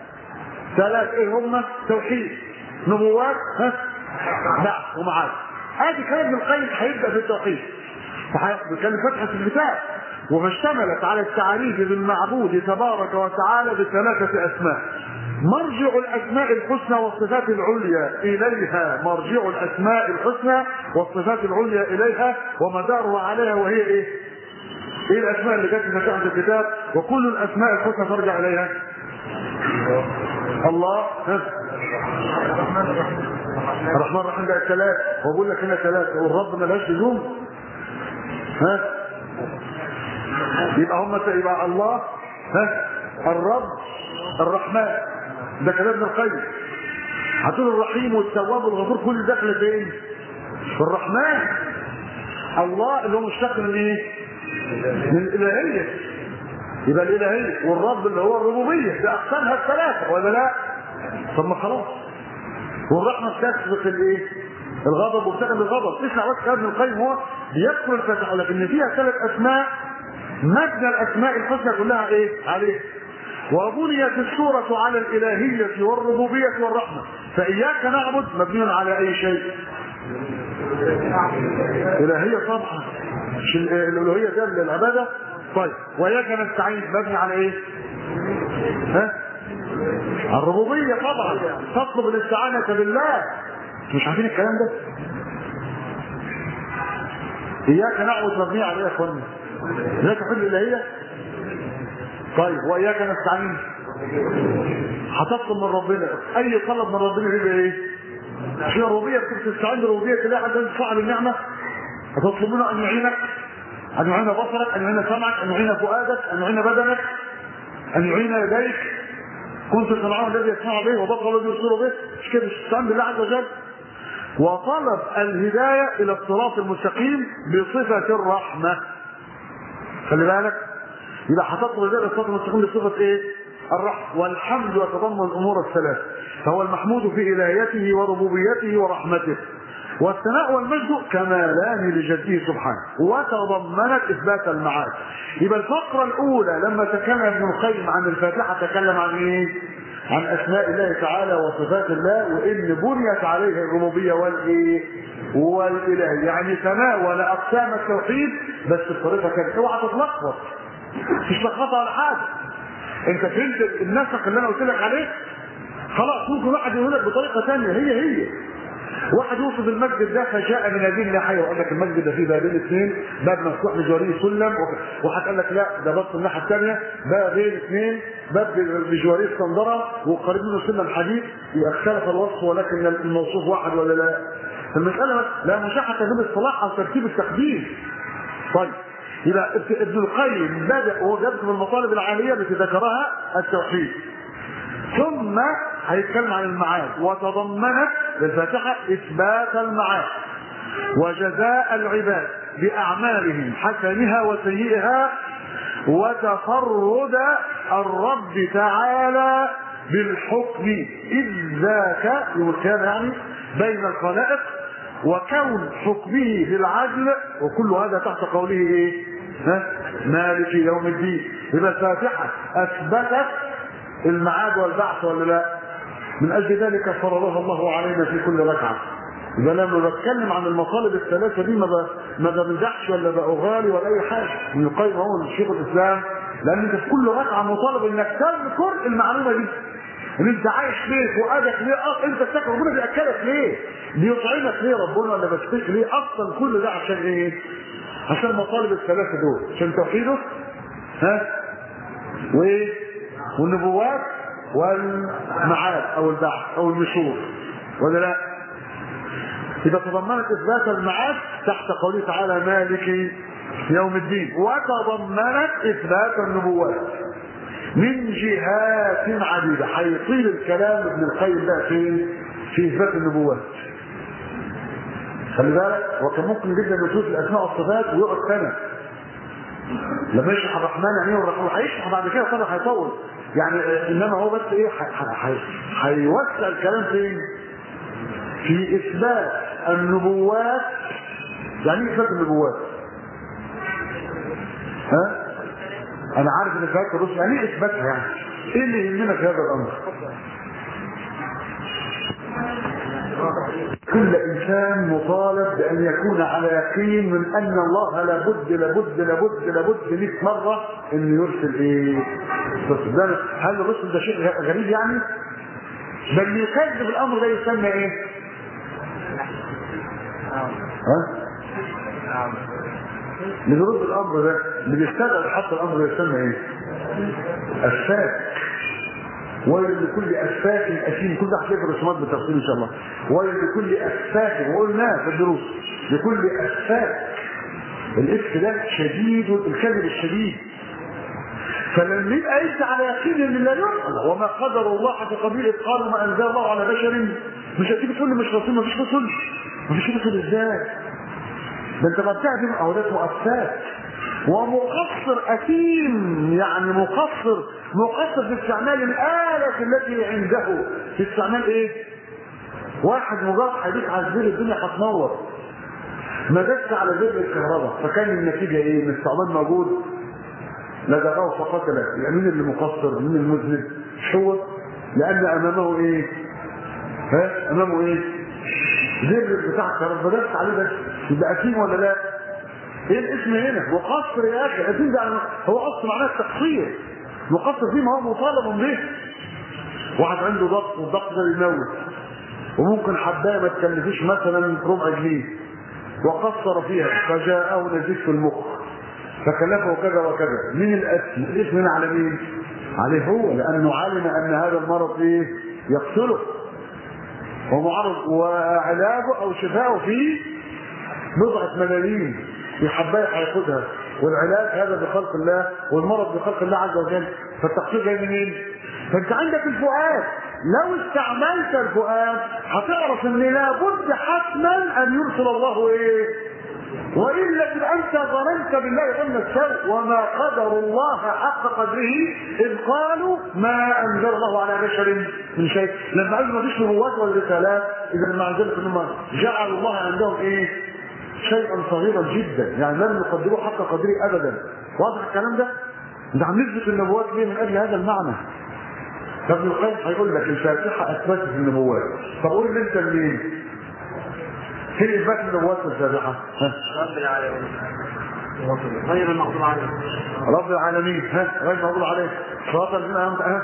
ثلاث ايه هم توحيد نبوات ها نعم ومعاد ادي كلام ابن القيم هيبدا في التوحيد كان فتحه الكتاب وما اشتملت على التعريف بالمعبود تبارك وتعالى بثلاثه اسماء مرجع الاسماء الحسنى والصفات العليا اليها مرجع الاسماء الحسنى والصفات العليا اليها ومدارها عليها وهي ايه؟ ايه الاسماء اللي جت في فتحه الكتاب وكل الاسماء الحسنى ترجع اليها الله ها الرحمن الرحيم ده ثلاث وبقول لك هنا ثلاث والرب ملهاش لزوم ها يبقى هم يبقى الله ها الرب الرحمن ده كلام ابن القيم هتقول الرحيم والتواب والغفور كل داخل فين؟ في الرحمن الله اللي هو مشتق من ايه؟ من الالهيه يبقى الالهيه والرب اللي هو الربوبيه ده اقسامها الثلاثه ولا لا؟ طب ما خلاص والرحمه بتسبق الايه؟ الغضب وبتغلب الغضب اسمع بس كلام ابن القيم هو بيذكر الفتح لكن فيها ثلاث اسماء مبنى الاسماء الحسنى كلها ايه؟ عليه وبنيت السورة على الإلهية والربوبية والرحمة فإياك نعبد مبني على أي شيء إلهية طبعا مش الألوهية ده العبادة طيب وإياك نستعين مبني على إيه؟ ها؟ الربوبية طبعا تطلب الاستعانة بالله مش عارفين الكلام ده إياك نعبد مبني على إيه يا إخوانا؟ إياك حل الإلهية طيب واياك نستعين هتطلب من ربنا اي طلب من ربنا يبقى ايه في ربوبيه بتستعين بربوبيه الله عشان تصعب النعمه هتطلب منه ان يعينك ان يعين بصرك ان يعين سمعك ان يعين فؤادك ان يعين بدنك ان يعين يديك كنت سمعه الذي يسمع به وبصره الذي يبصر به مش كده تستعين بالله عز وجل وطلب الهدايه الى الصراط المستقيم بصفه الرحمه خلي بالك يبقى هتطلب ذلك الصراط المستقيم بصفه ايه؟ الرحمه والحمد يتضمن الامور الثلاث فهو المحمود في الهيته وربوبيته ورحمته والثناء والمجد كمالان لجده سبحانه وتضمنت اثبات المعاد يبقى الفقره الاولى لما تكلم ابن القيم عن الفاتحه تكلم عن ايه؟ عن اسماء الله تعالى وصفات الله وان بنيت عليه الربوبيه والايه؟ والاله يعني تناول اقسام التوحيد بس بطريقه كانت اوعى تتلخبط مش لخبطه ولا حاجه انت فهمت النسق اللي انا قلت لك عليه خلاص ممكن واحد يقول لك بطريقه ثانيه هي هي واحد يوصف المسجد ده فجاء من هذه الناحيه وقال لك المسجد ده فيه بابين اثنين باب مفتوح لجواريه سلم وواحد قال لك لا ده بص الناحيه الثانيه بابين اثنين باب لجواريه اسكندره وقريب منه سلم حديد اختلف الوصف ولكن الموصوف واحد ولا لا المساله لا مشاحه بين الصلاح او ترتيب التقديم طيب يبقى ابن القيم بدا وهو جاب من المطالب العاليه التي ذكرها التوحيد ثم هيتكلم عن المعاد وتضمنت الفاتحه اثبات المعاد وجزاء العباد باعمالهم حسنها وسيئها وتفرد الرب تعالى بالحكم اذ ذاك يوم القيامه يعني بين الخلائق وكون حكمه بالعدل وكل هذا تحت قوله ايه؟ ها؟ مالك يوم الدين يبقى الفاتحه اثبتت المعاد والبعث ولا لا؟ من اجل ذلك فرضها الله علينا في كل ركعه. يبقى لما بتكلم عن المطالب الثلاثه دي ما ب... ما بمزحش ولا بأغالي ولا اي حاجه. ابن القيم هو شيخ الاسلام لان انت في كل ركعه مطالب انك تذكر المعلومه دي. ان انت عايش ليه فؤادك ليه اه انت بتاكل ربنا بياكلك ليه؟ بيطعمك ليه ربنا ولا بيسقيك ليه؟ اصلا كل ده عشان ايه؟ عشان المطالب الثلاثه دول عشان توحيده ها وايه؟ والنبوات والمعاد او البعث او النشور ولا لا؟ إذا تضمنت إثبات المعاد تحت قوله تعالى مالك يوم الدين وتضمنت إثبات النبوات من جهات عديدة هيطيل الكلام ابن القيم ده في في إثبات النبوات خلي بالك هو كان ممكن جدا يطيل الأسماء والصفات ويقعد سنة لما يشرح الرحمن يعني ايه والرحمن هيشرح بعد كده طبعا هيطول يعني انما هو بس ايه هيوسع الكلام فين؟ في اثبات النبوات يعني ايه اثبات النبوات؟ ها؟ انا عارف ان فات الرسل يعني ايه اثباتها يعني؟ ايه اللي يهمنا في هذا الامر؟ كل انسان مطالب بان يكون على يقين من ان الله لابد لابد لابد لابد 100 مره انه يرسل ايه؟ رسل هل الرسل ده شيء غريب يعني؟ بل يكذب الامر ده يسمى ايه؟ ها؟ اللي بيرد الامر ده اللي بيشتغل حتى الامر ده يسمى ايه؟ افاك ويل لكل افاك اثيم كل ده هتلاقي في الرسومات بالتفصيل ان شاء الله ويل لكل افاك وقلناها في الدروس لكل افاك الاف ده شديد الكذب الشديد فلما يبقى انت على يقين ان لا يقبل وما قدر الله حتى قبيل قالوا ما انزل الله على بشر مش هتيجي تقول لي مش رسول مفيش رسول مفيش رسول ازاي؟ ده انت بتعدم او ده مؤسسات ومقصر اثيم يعني مقصر مقصر في استعمال الآلة التي عنده في استعمال ايه؟ واحد مجرد هيدوس على الزر الدنيا هتنور ما دس على زر الكهرباء فكان النتيجة ايه؟ ان الثعبان موجود لدغه فقتله يعني مين اللي مقصر؟ مين المذنب؟ مش هو؟ لأن أمامه ايه؟ ها؟ أمامه ايه؟ زر بتاع الكهرباء فدس عليه بس يبقى أثيم ولا لا؟ ايه الاسم هنا؟ مقصر يا اخي، أثيم ده هو اصلا معناه التقصير مقصر فيه ما هو مطالب به واحد عنده ضغط والضغط ده بيموت وممكن حبايه ما تكلفيش مثلا ربع جنيه وقصر فيها فجاءه نزيف في المخ فكلفه كذا وكذا مين الاسم؟ الاسم هنا على مين؟ عليه هو لانه علم ان هذا المرض ايه؟ يقتله ومعرض وعلاجه او شفاؤه في بضعه ملايين في حبايه هياخدها والعلاج هذا بخلق الله والمرض بخلق الله عز وجل فالتقصير جاي منين؟ فانت عندك الفؤاد لو استعملت الفؤاد هتعرف ان لابد حتما ان يرسل الله ايه؟ والا تبقى انت ظننت بالله ظن السوء وما قدر الله حق قدره اذ قالوا ما انزل الله على بشر من شيء لما قالوا ما فيش نبوات ولا رسالات اذا مع ذلك انهم جعل الله عندهم ايه؟ شيئا صغيرا جدا يعني لم يقدروه حق قدره ابدا واضح الكلام ده؟ ده عم نثبت النبوات ليه من اجل هذا المعنى فابن القيم هيقول لك الفاتحه اثبتت النبوات طب قول لي انت منين؟ فين اثبات النبوات في الفاتحه؟ ها؟ رب العالمين غير المغضوب عليهم رب العالمين ها غير المغضوب عليه صراط الذين انعمت ها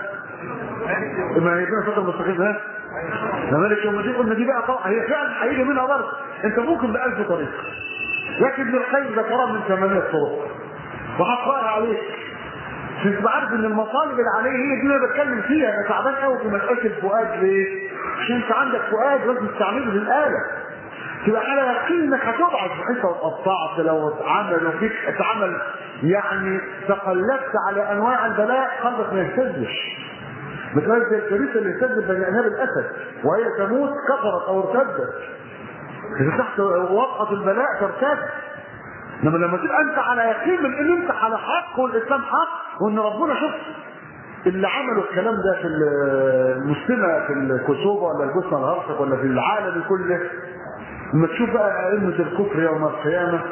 ما هي كده صراط المستقيم ها ده مالك يوم الدين قلنا دي بقى طبعا هي فعلا هيجي منها برضه انت ممكن بألف طريقه لكن ابن القيم ذكرها من ثمانية طرق وهقراها عليك عشان تبقى عارف ان المطالب اللي عليه هي دي اللي انا بتكلم فيها انا تعبان قوي في مساله الفؤاد ليه؟ عشان انت عندك فؤاد لازم تستعمله للاله تبقى على يقين انك هتبعث بحيث لو اتقطعت لو اتعمل لو فيك اتعمل يعني تقلبت على انواع البلاء قلبك ما يهتزش بتلاقي زي الكنيسه اللي اهتزت بين اناب الاسد وهي تموت كفرت او ارتدت اذا تحت وقعه البلاء ترتد انما لما تبقى انت على يقين من ان انت على حق والاسلام حق وان ربنا شوف اللي عملوا الكلام ده في المسلمه في الكسوفه ولا البوسنه الهرسك ولا في العالم كله لما تشوف بقى ائمه الكفر يوم القيامه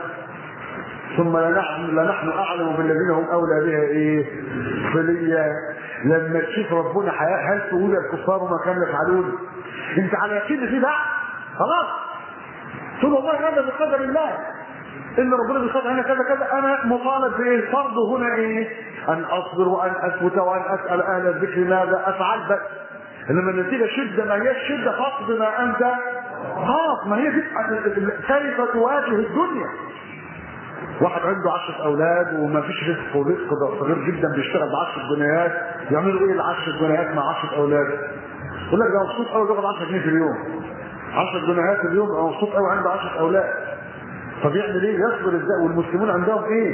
ثم لنحن لنحن اعلم بالذين هم اولى بها ايه؟ صليا لما تشوف ربنا حياة هل تقول الكفار ما كانوا يفعلون؟ انت على يقين في بعض خلاص تقول والله هذا بقدر الله ان ربنا بيقدر هنا كذا كذا انا مطالب بايه؟ فرض هنا ايه؟ ان اصبر وان اثبت وان اسال اهل الذكر ماذا افعل بس انما النتيجه شده ما هيش شده فقد ما انت خلاص ما هي دي كيف تواجه الدنيا واحد عنده عشرة أولاد وما فيش رزق ورزق ده صغير جدا بيشتغل ب 10 جنيهات يعملوا إيه ال 10 جنيهات مع 10 أولاد؟ يقول لك ده مبسوط قوي بياخد 10 جنيه في اليوم 10 جنيهات في اليوم يبقى مبسوط قوي عنده 10 أولاد طب يعمل إيه؟ يصبر إزاي؟ والمسلمون عندهم إيه؟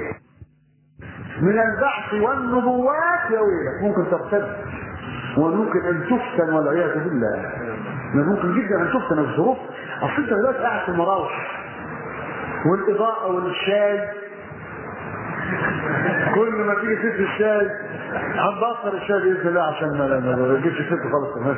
من البعث والنبوات يا ويلك ممكن ترتد وممكن ان تفتن والعياذ بالله ممكن جدا ان تفتن في ظروف اصل انت دلوقتي قاعد في المراوح والاضاءه والشاي كل ما تيجي ست الشاي هنبطل الشاي باذن الله عشان ما ما تجيبش ست خالص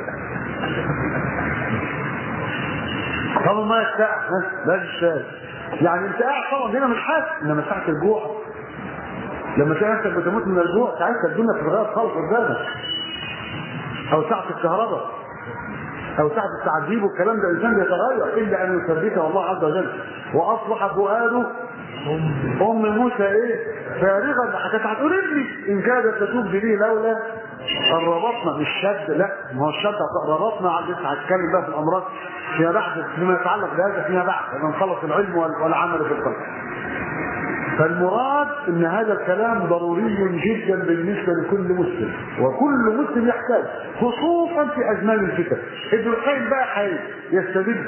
طب ما الساعة لا الشاي يعني انت قاعد طبعا هنا مش حاسس انما ساعة الجوع لما تلاقي نفسك بتموت من الجوع ساعتها الدنيا بتتغير خالص قدامك او ساعة الكهرباء او ساعة التعذيب والكلام ده الانسان بيتغير الا ان يثبته الله عز وجل واصبح فؤاده ام موسى ايه فارغا كانت هتقول ابني ان كادت تتوب به لولا ان ربطنا مش شد لا ما هو الشد ربطنا على لسه هتكلم بقى في الامراض فيما بعد فيما يتعلق بهذا فيما بعد لما نخلص العلم والعمل في القلب فالمراد ان هذا الكلام ضروري جدا بالنسبه لكل مسلم وكل مسلم يحتاج خصوصا في ازمان الفتن ابن القيم بقى حي يستدل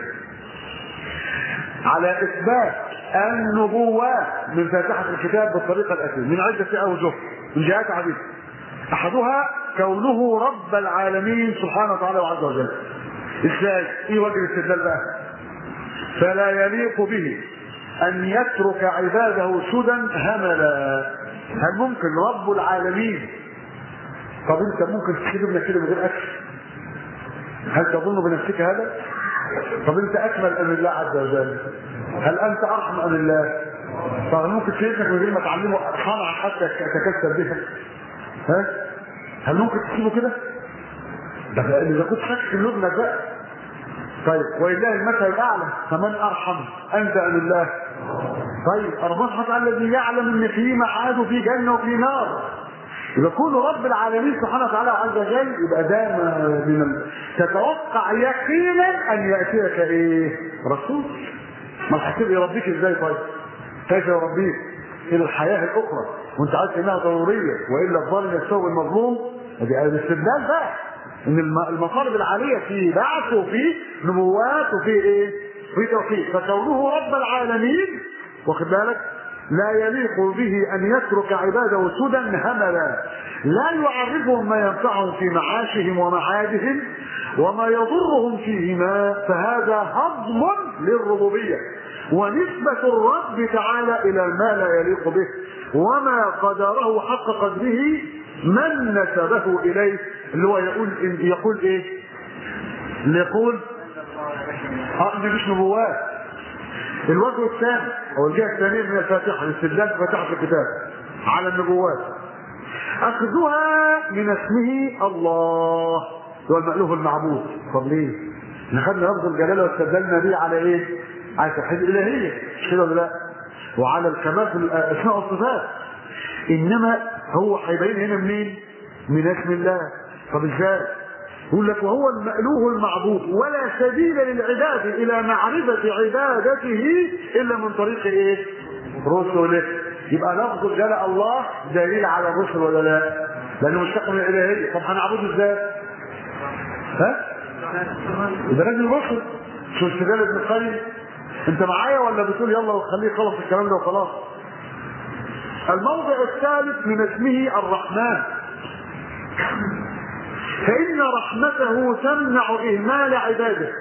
على اثبات النبوات من فاتحه الكتاب بالطريقه الاتيه من عده اوجه من جهات عديده احدها كونه رب العالمين سبحانه وتعالى وعز وجل ازاي ايه وجه الاستدلال بقى فلا يليق به ان يترك عباده سدى هملا هل ممكن رب العالمين طب انت ممكن تسيب ابنك كده من غير اكل هل تظن بنفسك هذا طب انت اكمل ام الله عز وجل هل انت ارحم ام الله طب ممكن تسيب ابنك من غير ما تعلمه صنعه حتى يتكسب بها ها هل ممكن تسيبه كده ده اذا كنت شاكك ان ابنك بقى طيب ولله المثل الاعلى فمن ارحم انت ام الله طيب ربنا سبحانه وتعالى الذي يعلم ان في معاد وفي جنه وفي نار يبقى كون رب العالمين سبحانه وتعالى عز وجل يبقى ده من ال... تتوقع يقينا ان ياتيك ايه؟ رسول ما الحكيم يربيك ازاي طيب؟ كيف يربيك؟ الى الحياه الاخرى وانت عارف انها ضروريه والا الظالم يستوي المظلوم ادي الاستبدال بقى ان المطالب العاليه في بعث وفي نبوات وفي ايه؟ في توحيد فكونه رب العالمين واخد بالك لا يليق به ان يترك عباده سدى هملا لا يعرفهم ما ينفعهم في معاشهم ومعادهم وما يضرهم فيهما فهذا هضم للربوبيه ونسبة الرب تعالى إلى ما لا يليق به وما قدره حق قدره من نسبه إليه اللي هو يقول يقول إيه؟ اللي يقول اه دي مش نبوات الوجه الثاني او الجهه الثانيه من الفاتحه الاستدلال بفاتحه الكتاب على النبوات اخذها من اسمه الله هو المألوف المعبود طب ليه؟ احنا خدنا لفظ الجلاله واستدلنا بيه على ايه؟ على توحيد الالهيه مش كده ولا لا؟ وعلى الكمال في الاسماء والصفات انما هو هيبين هنا منين؟ من اسم الله طب ازاي؟ يقول لك وهو المألوه المعبود ولا سبيل للعباد إلى معرفة عبادته إلا من طريق إيه؟ رسله يبقى لفظ جلاء الله دليل على الرسل ولا لا؟ لأنه مشتق من الإلهية طب هنعبده إزاي؟ ها؟ يبقى لازم رسل شو استدلال ابن القيم أنت معايا ولا بتقول يلا وخليه خلص الكلام ده وخلاص؟ الموضع الثالث من اسمه الرحمن فإن رحمته تمنع إهمال عباده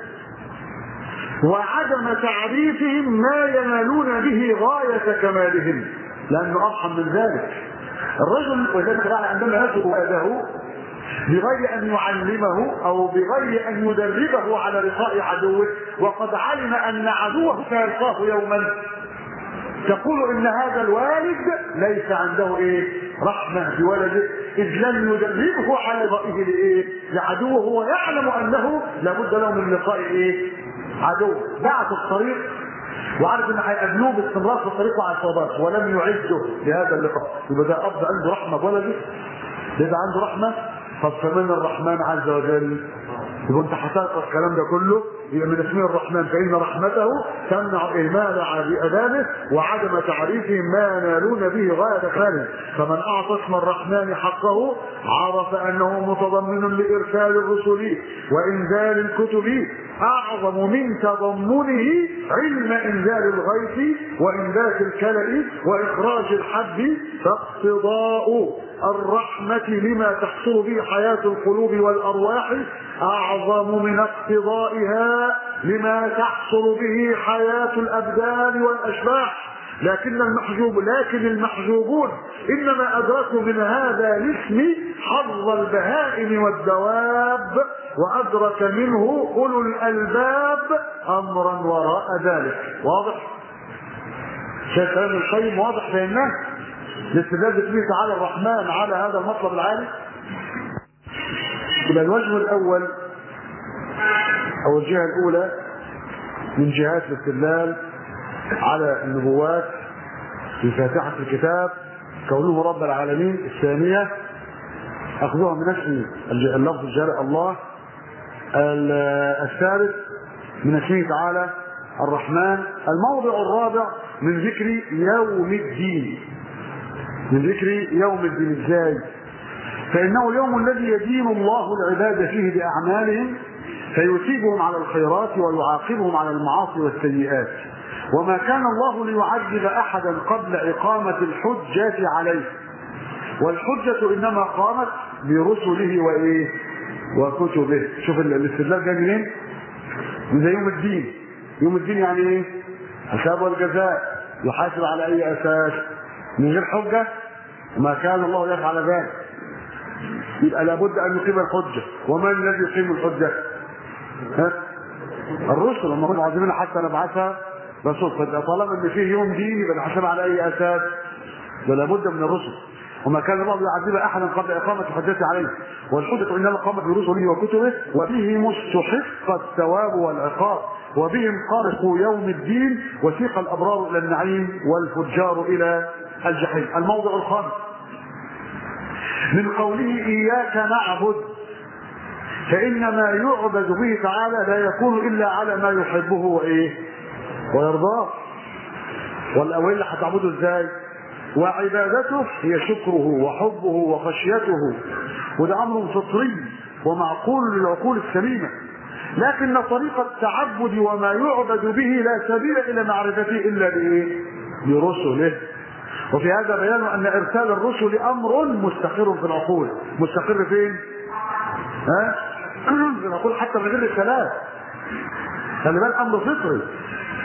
وعدم تعريفهم ما ينالون به غاية كمالهم لأنه أرحم من ذلك الرجل وذلك قال عندما يترك ولده بغير أن يعلمه أو بغير أن يدربه على لقاء عدوه وقد علم أن عدوه سيلقاه يوما تقول ان هذا الوالد ليس عنده ايه رحمه بولده اذ لم يدربه على رأيه لايه لعدوه هو يعلم انه لابد له من لقاء ايه عدو بعث الطريق وعارف ان هيقابلوه باستمرار في الطريق وعصابات ولم يعده لهذا اللقاء يبقى ده اب عنده رحمه بولده يبقى عنده رحمه طب كمان الرحمن عز وجل يبقى انت حصلت الكلام ده كله يبقى من اسمه الرحمن فان رحمته تمنع اهمال عباده وعدم تعريفهم ما ينالون به غايه كماله فمن اعطى اسم الرحمن حقه عرف انه متضمن لارسال الرسل وانزال الكتب اعظم من تضمنه علم انزال الغيث وانبات الكلأ واخراج الحب فاقتضاء الرحمة لما تحصل به حياة القلوب والأرواح أعظم من اقتضائها لما تحصل به حياة الأبدان والأشباح لكن المحجوب لكن المحجوبون انما ادركوا من هذا الاسم حظ البهائم والدواب وادرك منه اولو الالباب امرا وراء ذلك واضح شايف كلام القيم واضح فهمناه الاستدلال باسمه تعالى الرحمن على هذا المطلب العالي يبقى الوجه الاول او الجهه الاولى من جهات الاستدلال على النبوات في فاتحه الكتاب كونه رب العالمين الثانيه اخذوها من اسم اللفظ الجارئ الله الثالث من اسمه تعالى الرحمن الموضع الرابع من ذكر يوم الدين من ذكر يوم الدين ازاي فانه اليوم الذي يدين الله العباد فيه باعمالهم فيثيبهم على الخيرات ويعاقبهم على المعاصي والسيئات وما كان الله ليعذب احدا قبل اقامه الحجه عليه والحجه انما قامت برسله وايه وكتبه شوف الاستدلال جاي منين من زي يوم الدين يوم الدين يعني ايه حساب والجزاء يحاسب على اي اساس من غير حجه ما كان الله يفعل ذلك يبقى لابد ان يقيم الحجه ومن الذي يقيم الحجه ها الرسل هم كانوا عازمين حتى نبعثها رسول طالما ان فيه يوم دين يبقى الحساب على اي اساس ولا بد من الرسل وما كان الله يعذب احدا قبل اقامه حجته عليه والحجه انما قامت برسله وكتبه وبهم استحق الثواب والعقاب وبهم قرقوا يوم الدين وسيق الابرار الى النعيم والفجار الى الجحيم الموضع الخامس من قوله اياك نعبد فان ما يعبد به تعالى لا يكون الا على ما يحبه وايه ويرضاه والاول هتعبده ازاي وعبادته هي شكره وحبه وخشيته وده امر فطري ومعقول للعقول السليمه لكن طريق التعبد وما يعبد به لا سبيل الى معرفته الا بايه؟ برسله وفي هذا بيان ان ارسال الرسل امر مستقر في العقول مستقر فين؟ ها؟ في العقول حتى من غير الثلاث خلي بالك امر فطري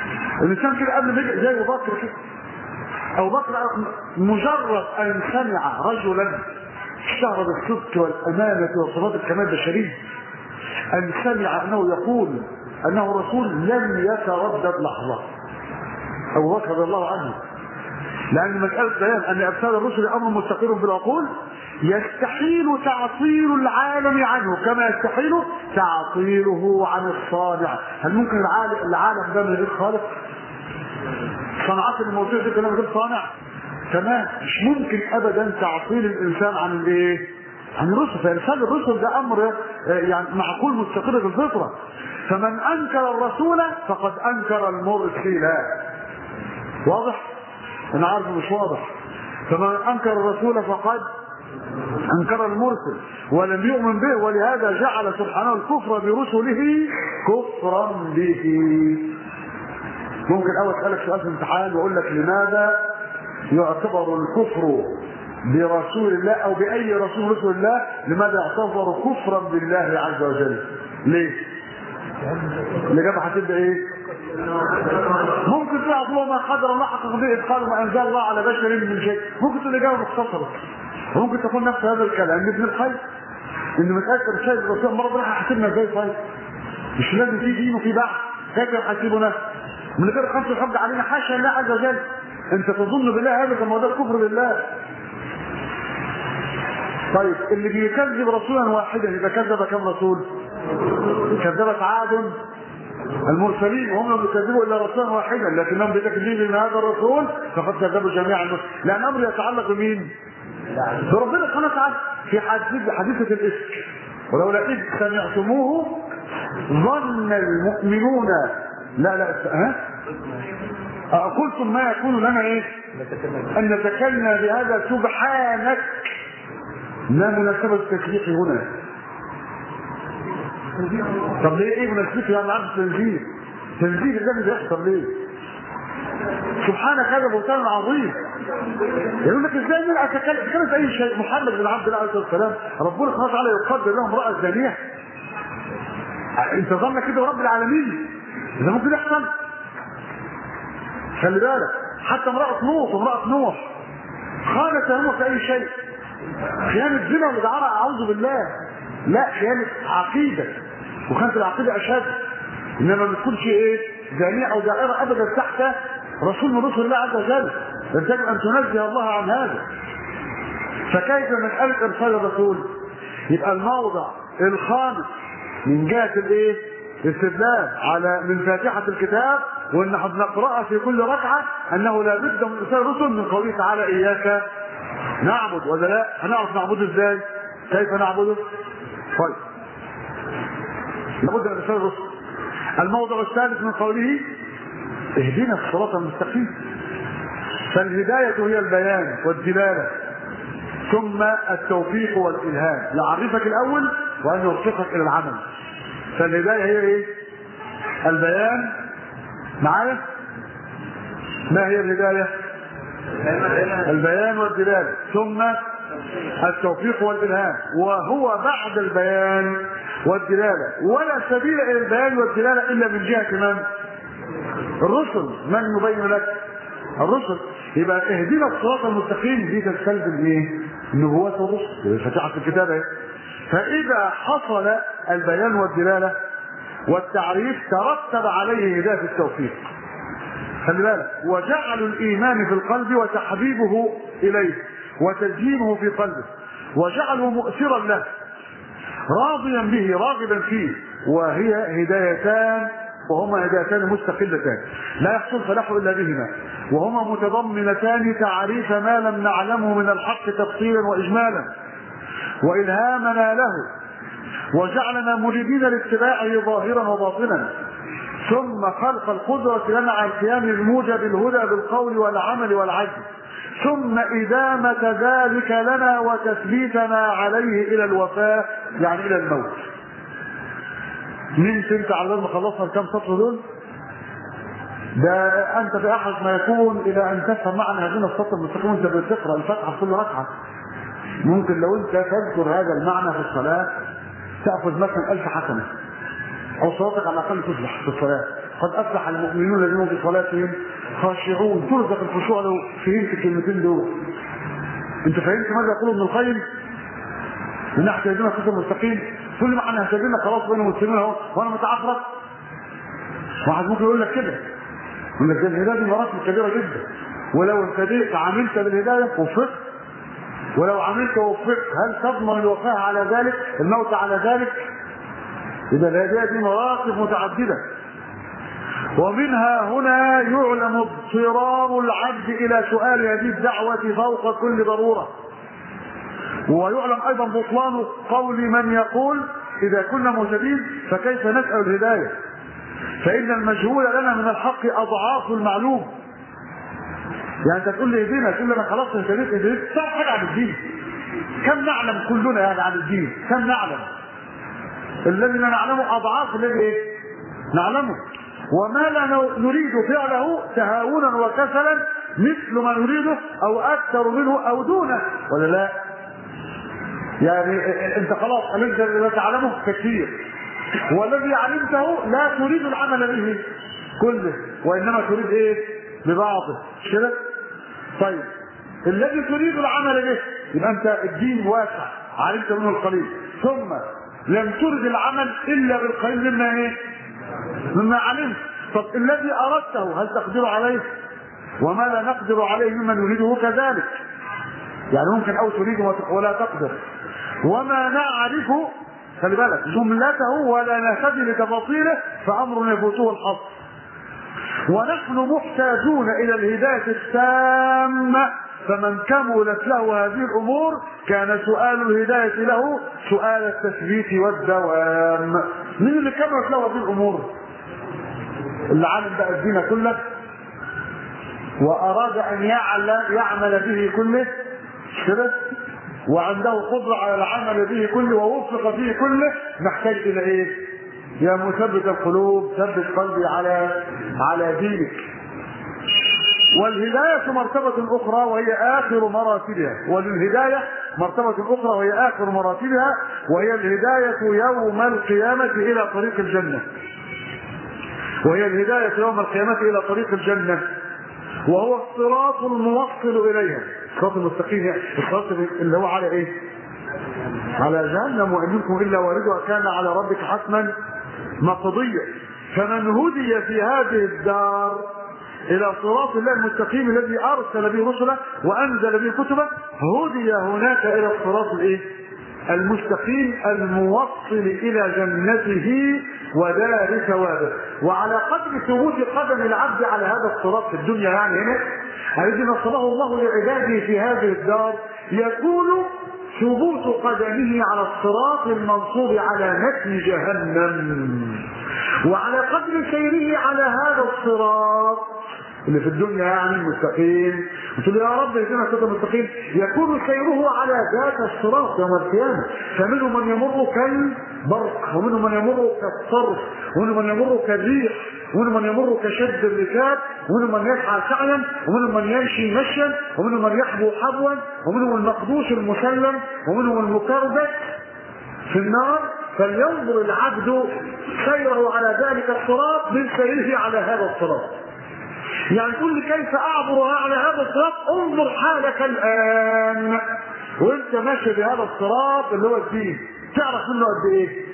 الانسان كده قبل ما يجي زي ابو بكر كده ابو بكر مجرد ان سمع رجلا اشتهر بالصدق والامانه وصفات الكمال البشري ان سمع انه يقول انه رسول لم يتردد لحظه ابو بكر رضي الله عنه لان مساله بيان ان ارسال الرسل امر مستقر بالعقول يستحيل تعطيل العالم عنه كما يستحيل تعطيله عن الصانع هل ممكن العالم العالم ده من غير خالق صنعات الموجوده دي كلها من غير صانع تمام مش ممكن ابدا تعطيل الانسان عن الايه عن الرسل فارسال الرسل ده امر يعني معقول مستقر بالفطره فمن انكر الرسول فقد انكر المرسل واضح انا عارف مش واضح فمن انكر الرسول فقد انكر المرسل ولم يؤمن به ولهذا جعل سبحانه الكفر برسله كفرا به ممكن اول اسالك سؤال في الامتحان واقول لك لماذا يعتبر الكفر برسول الله او باي رسول رسول الله لماذا يعتبر كفرا بالله عز وجل ليه الاجابه هتبقى ايه ممكن تعطوا ما قدر الله حق قدره ادخال ما انزل الله على بشر من شيء ممكن تكون الاجابه مختصره ممكن تكون نفس هذا الكلام ابن الخير ان مساله شيء الرسول مره راح حاسبنا ازاي طيب مش لازم في دين وفي بعث كيف يحاسبنا من غير خمس الحج علينا حاشا الله عز وجل انت تظن بالله هذا كما ده الكفر بالله طيب اللي بيكذب رسولا واحدا يبقى كذب كم رسول كذبت عاد المرسلين وهم لم يكذبوا الا رسولا واحدا لكنهم بتكذيب من هذا الرسول فقد كذبوا جميعا لان الامر يتعلق بمين؟ بربنا سبحانه وتعالى في حديث حديثه الافك ولولا اذ سمعتموه ظن المؤمنون لا لا ها أقلتم ما يكون لنا ايه ان نتكلم بهذا سبحانك ما مناسبة التكليف هنا طب ليه ايه مناسبته يعني عبد التنزيل تنزيل ده اللي بيحصل ليه سبحانك هذا بهتان عظيم يقول لك ازاي من اتكلم كانت اي شيء محمد بن عبد الله عليه السلام ربنا سبحانه وتعالى يقدر له امراه زانيه انت ظن كده رب العالمين ده ممكن يحصل خلي بالك حتى امرأة نوح وامرأة نوح خانتهما في أي شيء خيانة زنا ودعارة أعوذ بالله لا خيانة عقيدة وخيانة العقيدة أشد إنما ما تكونش إيه زانية أو دائرة أبدا تحت رسول من رسل الله عز وجل يجب أن تنزه الله عن هذا فكيف مسألة إرسال الرسول يبقى الموضع الخامس من جهة الإيه استدلال على من فاتحة الكتاب وان احنا بنقرأها في كل ركعة انه لا بد من ارسال الرسل من قوله تعالى اياك نعبد ولا لا هنعرف نعبده ازاي كيف نعبده طيب لابد من ارسال الرسل الموضع الثالث من قوله اهدنا الصراط المستقيم فالهداية هي البيان والدلالة ثم التوفيق والإلهام يعرفك الأول وأن يوفقك إلى العمل فالهداية هي ايه البيان معايا ما هي الهداية البيان والدلالة ثم التوفيق والإلهام وهو بعد البيان والدلالة ولا سبيل إلى البيان والدلالة إلا من جهة من الرسل من يبين لك الرسل يبقى اهدنا الصراط المستقيم دي تستلزم ايه النبوات والرسل فتحت الكتاب ايه فإذا حصل البيان والدلالة والتعريف ترتب عليه هداية التوفيق خلي بالك وجعل الإيمان في القلب وتحبيبه إليه وتزيينه في قلبه وجعله مؤثرا له راضيا به راغبا فيه وهي هدايتان وهما هدايتان مستقلتان لا يحصل فلاح الا بهما وهما متضمنتان تعريف ما لم نعلمه من الحق تفصيلا واجمالا والهامنا له وجعلنا مريدين لاتباعه ظاهرا وباطنا ثم خلق القدرة لنا على القيام بموجب الهدى بالقول والعمل والعزم ثم إدامة ذلك لنا وتثبيتنا عليه إلى الوفاة يعني إلى الموت نمت انت على ما خلصنا الكام سطر دول ده انت في احرص ما يكون الى ان تفهم معنى هذين السطر المستقيم وانت بتقرا الفاتحه في كل ركعه ممكن لو انت تذكر هذا المعنى في الصلاه تاخذ مثلا ألف حسنه او صلاتك على الاقل تصبح في الصلاه قد افلح المؤمنون الذين هم في صلاتهم خاشعون ترزق الخشوع لو فهمت الكلمتين دول انت فهمت ماذا يقول ابن القيم من ناحيه يهدينا الصراط المستقيم تقول لي ما احنا هتهدينا خلاص بين المسلمين اهو وانا متعفرت واحد ممكن يقول لك كده يقول لك ده الهدايه دي مراتب كبيره جدا ولو اهتديت عملت بالهدايه وفقت ولو عملت ووفقت هل تضمن الوفاء على ذلك الموت على ذلك اذا الهدايه دي مراتب متعدده ومنها هنا يعلم اضطرار العبد الى سؤال هذه الدعوه فوق كل ضروره ويعلم ايضا بطلان قول من يقول اذا كنا مهتدين فكيف نسال الهدايه فان المجهول لنا من الحق اضعاف المعلوم يعني انت تقول لي ايدينا تقول لي انا خلاص اهتديت اهتديت تعرف حاجه عن الدين كم نعلم كلنا يعني عن الدين كم نعلم الذي لا نعلمه اضعاف الذي ايه نعلمه وما لا نريد فعله تهاونا وكسلا مثل ما نريده او اكثر منه او دونه ولا لا يعني انت خلاص الذي لا تعلمه كثير والذي علمته لا تريد العمل به كله وانما تريد ايه ببعضه مش كده طيب الذي تريد العمل به يبقى انت الدين واسع علمت منه القليل ثم لم ترد العمل الا بالقليل مما ايه مما علمت طب الذي اردته هل تقدر عليه وما لا نقدر عليه مما نريده كذلك يعني ممكن او تريد ولا تقدر وما نعرف خلي بالك جملته ولا نهتدي لتفاصيله فامر يفوته الحظ ونحن محتاجون الى الهدايه التامه فمن كملت له هذه الامور كان سؤال الهدايه له سؤال التثبيت والدوام مين اللي كملت له هذه الامور اللي عالم بقى الدين كله واراد ان يعلم يعمل به كله مش كده وعنده قدرة على العمل به كله ووفق فيه كله نحتاج إلى إيه؟ يا مثبت القلوب ثبت قلبي على على دينك. والهداية مرتبة أخرى وهي آخر مراتبها، وللهداية مرتبة أخرى وهي آخر مراتبها وهي الهداية يوم القيامة إلى طريق الجنة. وهي الهداية يوم القيامة إلى طريق الجنة. وهو الصراط الموصل إليها. الصراط المستقيم يعني الصراط اللي هو على ايه؟ على جهنم وان منكم الا واردها كان على ربك حتما مقضيا فمن هدي في هذه الدار الى صراط الله المستقيم الذي ارسل به رسله وانزل به كتبه هدي هناك الى الصراط الايه؟ المستقيم الموصل الى جنته ودار ثوابه وعلى قدر ثبوت قدم العبد على هذا الصراط في الدنيا يعني هنا الذي نصبه الله لعباده في هذه الدار يكون ثبوت قدمه على الصراط المنصوب على متن جهنم وعلى قدر سيره على هذا الصراط اللي في الدنيا يعني المستقيم قلت له يا رب اهدنا الصراط المستقيم يكون سيره على ذات الصراط يوم القيامه فمنهم من يمر كالبرق ومنهم من يمر كالصرف ومنهم من يمر كالريح ومنهم من يمر كشد الركاب ومنهم من يسعى سعيا ومنهم من يمشي مشيا ومنهم من يحبو حبوا ومنهم المقدوس المسلم ومنهم المكربت في النار فلينظر العبد سيره على ذلك الصراط من سيره على هذا الصراط يعني تقول لي كيف اعبر على هذا الصراط انظر حالك الان وانت ماشي بهذا الصراط اللي هو الدين تعرف منه قد ايه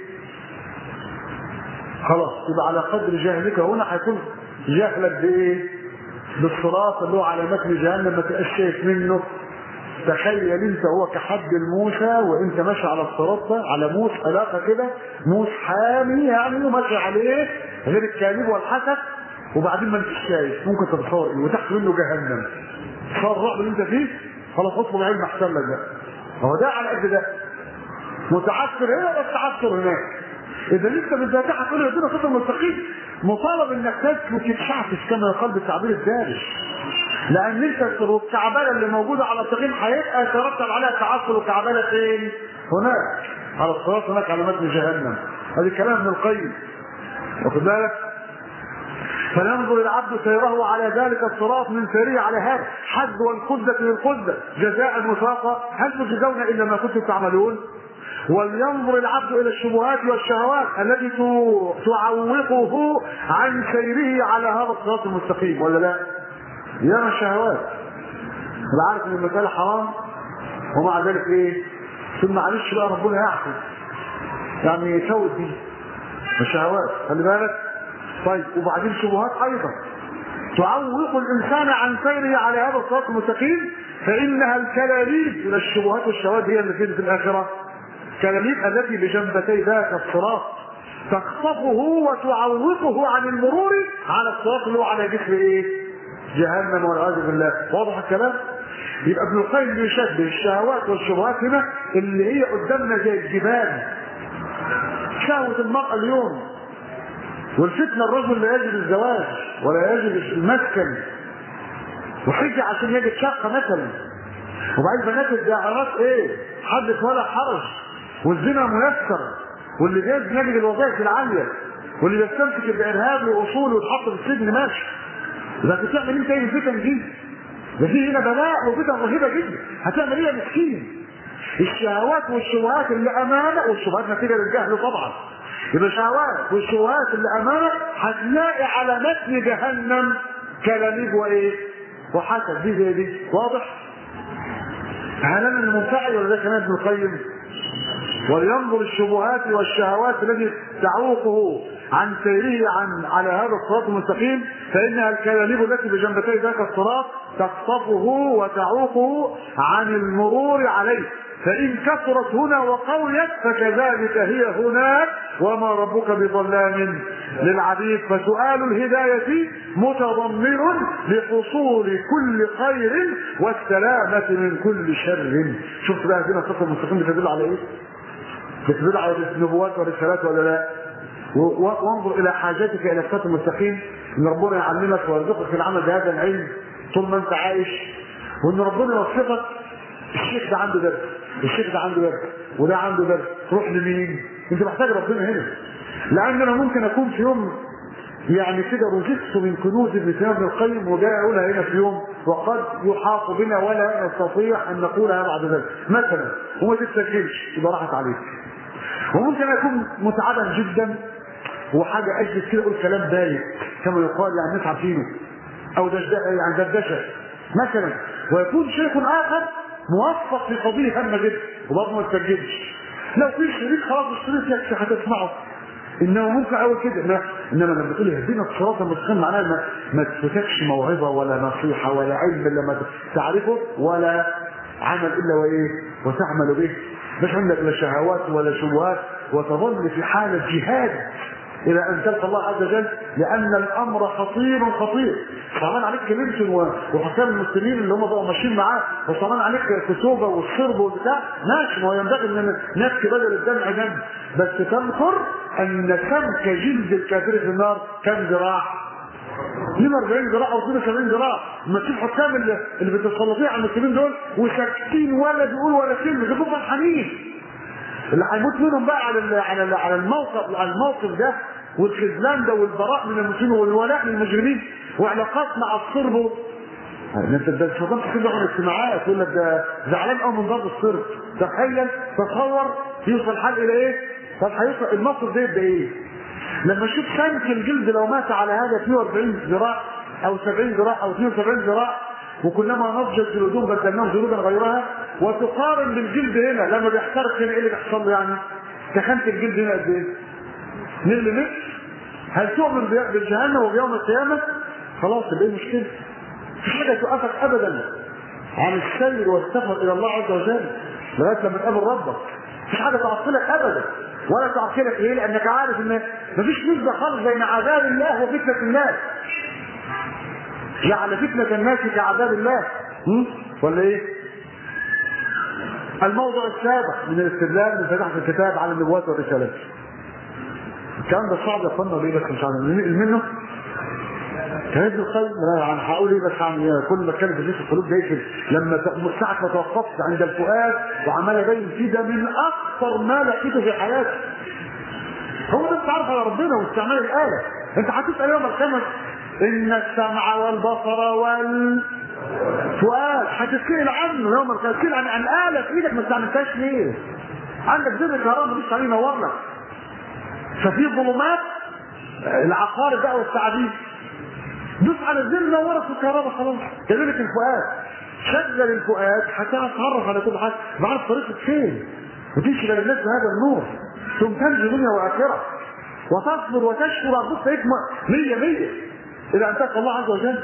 خلاص يبقى على قدر جهلك هنا هيكون جهلك بايه بالصراط اللي هو على متن جهنم ما تبقاش شايف منه تخيل انت هو كحد الموسى وانت ماشي على الصراط ده على موس علاقه كده موس حامي يعني وماشي عليه غير الكاذب والحسد وبعدين ما انتش شايف ممكن تتصور ايه وتحت منه جهنم صار الرعب اللي انت فيه خلاص اطلب علم احسن لك بقى هو ده على قد ده متعثر هنا بس تعثر هناك اذا انت بالفاتحه تقول يدينا صوت المستقيم مطالب انك تسلك الشعث كما يقال بالتعبير الدارج لان انت الكعبله اللي موجوده على التقييم هيبقى يترتب عليها تعثر وكعبله فين؟ هناك على الصراط هناك على متن جهنم هذا كلام ابن القيم واخد بالك؟ فينظر العبد سيره على ذلك الصراط من سيره على هذا حد والقدة للقدة جزاء وفاقا هل تجزون الا ما كنتم تعملون ولينظر العبد الى الشبهات والشهوات التي تو- تعوقه عن سيره على هذا الصراط المستقيم ولا لا؟ ياما الشهوات انا عارف ان المساله حرام ومع ذلك ايه؟ ثم معلش بقى ربنا يعفو يعني يسوي دي الشهوات خلي بالك طيب وبعدين شبهات ايضا تعوق الانسان عن سيره على هذا الصراط المستقيم فانها الكلاليب من الشبهات والشهوات هي اللي في الاخره كلاليب التي بجنبتي ذاك الصراط تخطفه وتعوقه عن المرور على الصراط اللي هو على جسر ايه؟ جهنم والعياذ بالله واضح الكلام؟ يبقى ابن القيم بيشبه الشهوات والشبهات هنا اللي هي قدامنا زي الجبال شهوة المرأة اليوم والفتنة الرجل لا يجد الزواج ولا يجد المسكن وحجة عشان يجد شقة مثلا وبعدين بنات الداعرات ايه حدث ولا حرج والزنا ميسر واللي جايز يجد الوظائف العالية واللي بيستمسك بإرهاب وأصول ويتحط في السجن ماشي إذا كنت تعمل انت ايه الفتن دي؟ ده في هنا بلاء وفتن رهيبة جدا هتعمل ايه يا مسكين؟ الشهوات والشبهات اللي امامك والشبهات نتيجه للجهل طبعا يبقى الشهوات والشبهات اللي امامك هتلاقي على متن جهنم كلاليب وايه؟ وحسد دي زي دي واضح؟ هل انا اللي منفعل ولا ده كلام ابن القيم؟ ولينظر الشبهات والشهوات التي تعوقه عن سيره عن على هذا الصراط المستقيم فانها الكلاليب التي بجنبتي ذاك الصراط تخطفه وتعوقه عن المرور عليه فإن كثرت هنا وقويت فكذلك هي هناك وما ربك بظلام للعبيد فسؤال الهداية متضمن لحصول كل خير والسلامة من كل شر شفت بقى هنا الصراط المستقيم بتدل على ايه؟ بتدل على النبوات والرسالات ولا لا؟ و- وانظر الى حاجتك الى الصراط المستقيم ان ربنا يعلمك ويرزقك العمل بهذا العلم طول ما انت عايش وان ربنا يوفقك الشيخ ده عنده درس الشيخ ده عنده درس وده عنده درس روح لمين؟ انت محتاج ربنا هنا لان انا ممكن اكون في يوم يعني كده رزقت من كنوز ابن سينا بن القيم وجاء اقولها هنا في يوم وقد يحاط بنا ولا نستطيع ان نقولها بعد ذلك مثلا وما تتسجلش يبقى راحت عليك وممكن اكون متعبا جدا وحاجه اجلس كده اقول كلام بايت كما يقال يعني الناس عارفينه او دشدشه يعني دردشه مثلا ويكون شيخ اخر موفق في قضيه هامه جدا وبرضه ما تسجلش لو في شريك خلاص الشريك يكفي هتسمعه انما ممكن اقول كده لا انما لما تقول اهدنا الصراط المستقيم معناها ما, ما تفوتكش موعظه ولا نصيحه ولا علم الا ما تعرفه ولا عمل الا وايه وتعمل به مش عندك لا شهوات ولا شبهات وتظل في حاله جهاد الى ان تلقى الله عز وجل لان الامر خطير خطير صعبان عليك كلينتون و- وحكام المسلمين اللي هم بقوا ماشيين معاه وصعبان عليك كسوبه والصرب والبتاع ماشي ما هو ينبغي ان نبكي بدل الدمع دم بس تذكر ان سمك جلد الكافر في النار كم ذراع 42 ذراع او 72 ذراع لما تشوف حكام اللي, اللي بتتسلطين على المسلمين دول وساكتين ولا بيقولوا ولا كلمه ده هم فرحانين اللي هيموت منهم بقى على ال- على ال- على الموقف على الموقف ده والخذلان ده والبراء من المسلمين والولاء للمجرمين وعلاقات مع الصرب و- انت ده الشيطان كتير عن الاجتماعات يقول لك ده زعلان قوي من ضرب الصرب تخيل تصور يوصل الحال الى ايه؟ طب هيوصل الموقف ده يبقى ايه؟ لما اشوف سمك الجلد لو مات على هذا 42 ذراع او 70 ذراع او 72 ذراع وكلما نضجت جلودهم بدلناهم جلودا غيرها وتقارن بالجلد هنا لما بيحترق هنا ايه اللي بيحصل له يعني؟ تخنت الجلد هنا قد ايه؟ ملي متر هل تؤمن بي- بالجهنم وبيوم القيامه؟ خلاص يبقى ايه المشكله؟ مفيش حاجه توقفك ابدا عن السير والسفر الى الله عز وجل لغايه لما تقابل ربك مفيش حاجه تعطلك ابدا ولا تعطلك ليه؟ لانك عارف ان مفيش نسبه خالص بين عذاب الله وفتنه الناس جعل فتنه الناس كعذاب الله م? ولا ايه؟ الموضوع السابع من الاستدلال من فتحة الكتاب على النبوات والرسالات. الكلام ده صعب يا اخوانا ليه بس مش عارف منه كان ابن القيم لا انا هقول ايه بس هعمل ايه كل ما اتكلم في جيش القلوب ده يقفل لما ت- ساعه ما توقفت عند الفؤاد وعمال ابين فيه ده من اكثر ما لقيته في حياتي هو ده التعرف على ربنا واستعمال الاله انت هتسال يوم القيامه ان السمع والبصر والفؤاد هتتسال عنه يوم القيامه تسال عن عن اله في ايدك ما استعملتهاش ليه؟ عندك زر كهرباء مفيش عليه ينور لك ففي ظلمات العقارب بقى والتعديل دوس على الزر نورك في الكهرباء خلاص كذلك الفؤاد شغل الفؤاد حتى اتعرف على كل حاجه بعرف طريقك فين وتمشي الى الناس بهذا النور ثم تنجو دنيا واخره وتصبر وتشكر ربك فيك مية مية إذا أنتك الله عز وجل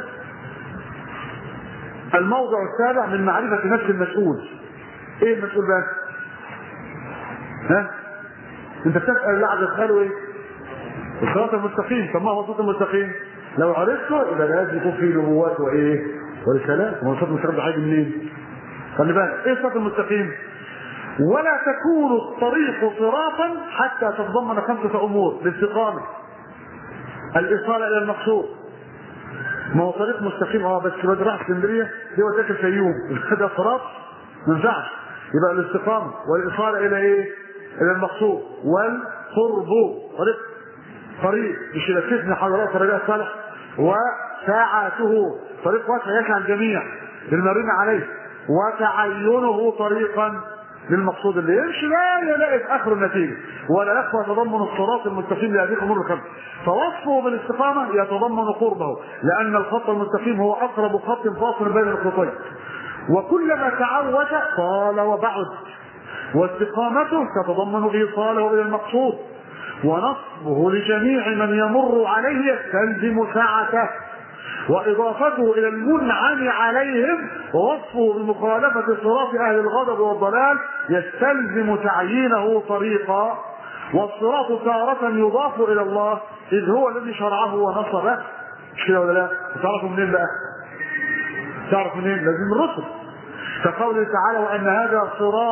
الموضع السابع من معرفة نفس المسؤول إيه المسؤول بقى؟ ها؟ أنت بتسأل الله عز وجل إيه؟ الصراط المستقيم طب ما هو الصراط المستقيم؟ لو عرفته يبقى لازم يكون فيه نبوات وإيه؟ ورسالات ما هو الصراط المستقيم ده حاجة منين؟ خلي بالك إيه الصراط المستقيم؟ ولا تكون الطريق صراطا حتى تتضمن خمسة أمور الاستقامة الإيصال إلى المقصود ما هو طريق مستقيم اه بس بدي راح اسكندريه دي وداك الفيوم ده صراط ما ينفعش يبقى الاستقامه والاصاله الى ايه؟ الى المقصود والقرب طريق طريق مش يلففني حضرات طريق الصالح وساعته طريق واسع يسعى الجميع للمرين عليه وتعينه طريقا للمقصود اللي يمشي لا يلاقي في اخر النتيجه ولا يخفى تضمن الصراط المستقيم لهذه الامور الخمسه فوصفه بالاستقامه يتضمن قربه لان الخط المستقيم هو اقرب خط فاصل بين الخطين وكلما تعود طال وبعد واستقامته تتضمن ايصاله الى المقصود ونصبه لجميع من يمر عليه يستلزم ساعته واضافته الى المنعم عليهم ووصفه بمخالفه صراط اهل الغضب والضلال يستلزم تعيينه طريقا والصراط تارة يضاف الى الله اذ هو الذي شرعه ونصبه مش كده ولا لا؟ تعرفوا منين بقى؟ تعرف منين؟ لازم الرسل كقوله تعالى وان هذا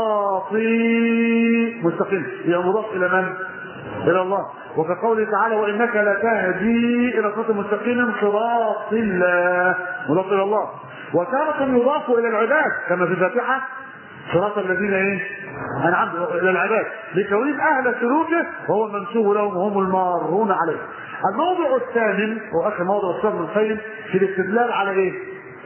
صراطي مستقيم يبقى مضاف الى من؟ الى الله وكقوله تعالى وانك لتهدي الى صراط مستقيم صراط الله مضاف الى الله وتارة يضاف الى العباد كما في الفاتحه صراط الذين ايه؟ انعمت الى العباد لكونهم اهل سلوكه وهو المنسوب لهم وهم المارون عليه. الموضع الثامن هو اخر موضع استاذ ابن القيم في الاستدلال على ايه؟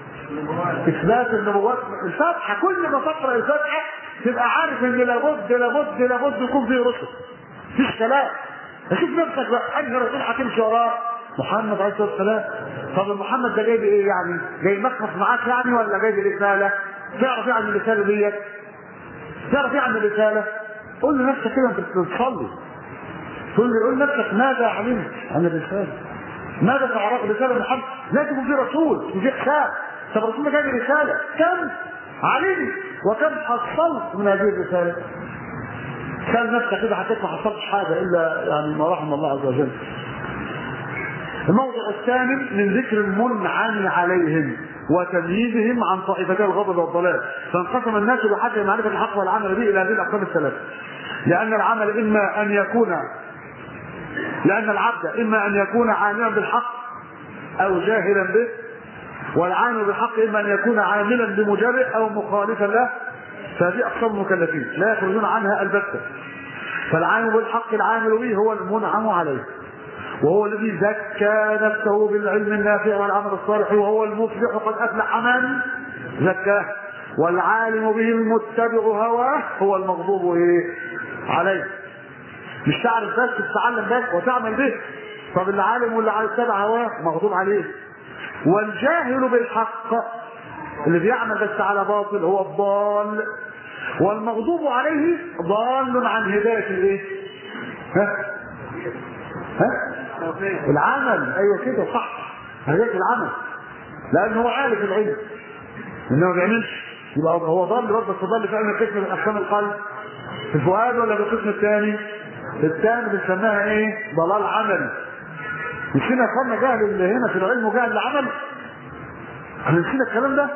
اثبات النبوات الفاتحه كل ما تقرا الفاتحه تبقى عارف ان لابد لابد لابد يكون فيه رسل. مفيش كلام. شوف نفسك بقى انهي رسول هتمشي وراه محمد عليه الصلاه والسلام طب محمد ده جاي بايه يعني؟ جاي مخص معاك يعني ولا جاي برساله؟ تعرف ايه عن الرساله ديت؟ تعرف ايه عن الرساله؟ قول لنفسك كده انت بتصلي تقول لي قول لنفسك ماذا علمت عن الرساله؟ ماذا تعرف رساله محمد؟ لازم يكون في رسول وفي حساب طب الرسول ده جاي برساله كم علمت وكم حصلت من هذه الرساله؟ كان نفسك كده حكيت ما حصلتش حاجه الا يعني ما رحم الله عز وجل. الموضع الثامن من ذكر المنعم عليهم وتمييزهم عن طائفتي الغضب والضلال فانقسم الناس بحسب معرفه الحق والعمل به الى هذه الاقسام الثلاثه لان العمل اما ان يكون لان العبد اما ان يكون عاملا بالحق او جاهلا به والعامل بالحق اما ان يكون عاملا بمجرد او مخالفا له فهذه اقسام المكلفين لا يخرجون عنها البتة فالعامل بالحق العامل به هو المنعم عليه وهو الذي زكى نفسه بالعلم النافع والعمل الصالح وهو المفلح قد افلح من زكاه والعالم به المتبع هواه هو المغضوب ايه عليه مش تعرف بس تتعلم بس وتعمل به طب العالم واللي يتبع هواه مغضوب عليه والجاهل بالحق اللي بيعمل بس على باطل هو الضال والمغضوب عليه ضال عن هدايه الايه؟ ها؟ ها؟ العمل ايوه كده صح هدايه العمل لانه هو عارف العلم انه ما بيعملش يبقى هو ضال برضه بس ضال في علم قسم من اقسام القلب في الفؤاد ولا في القسم الثاني؟ الثاني بنسميها ايه؟ ضلال عمل مش هنا اخوانا جهل اللي هنا في العلم وجهل العمل احنا نسينا الكلام ده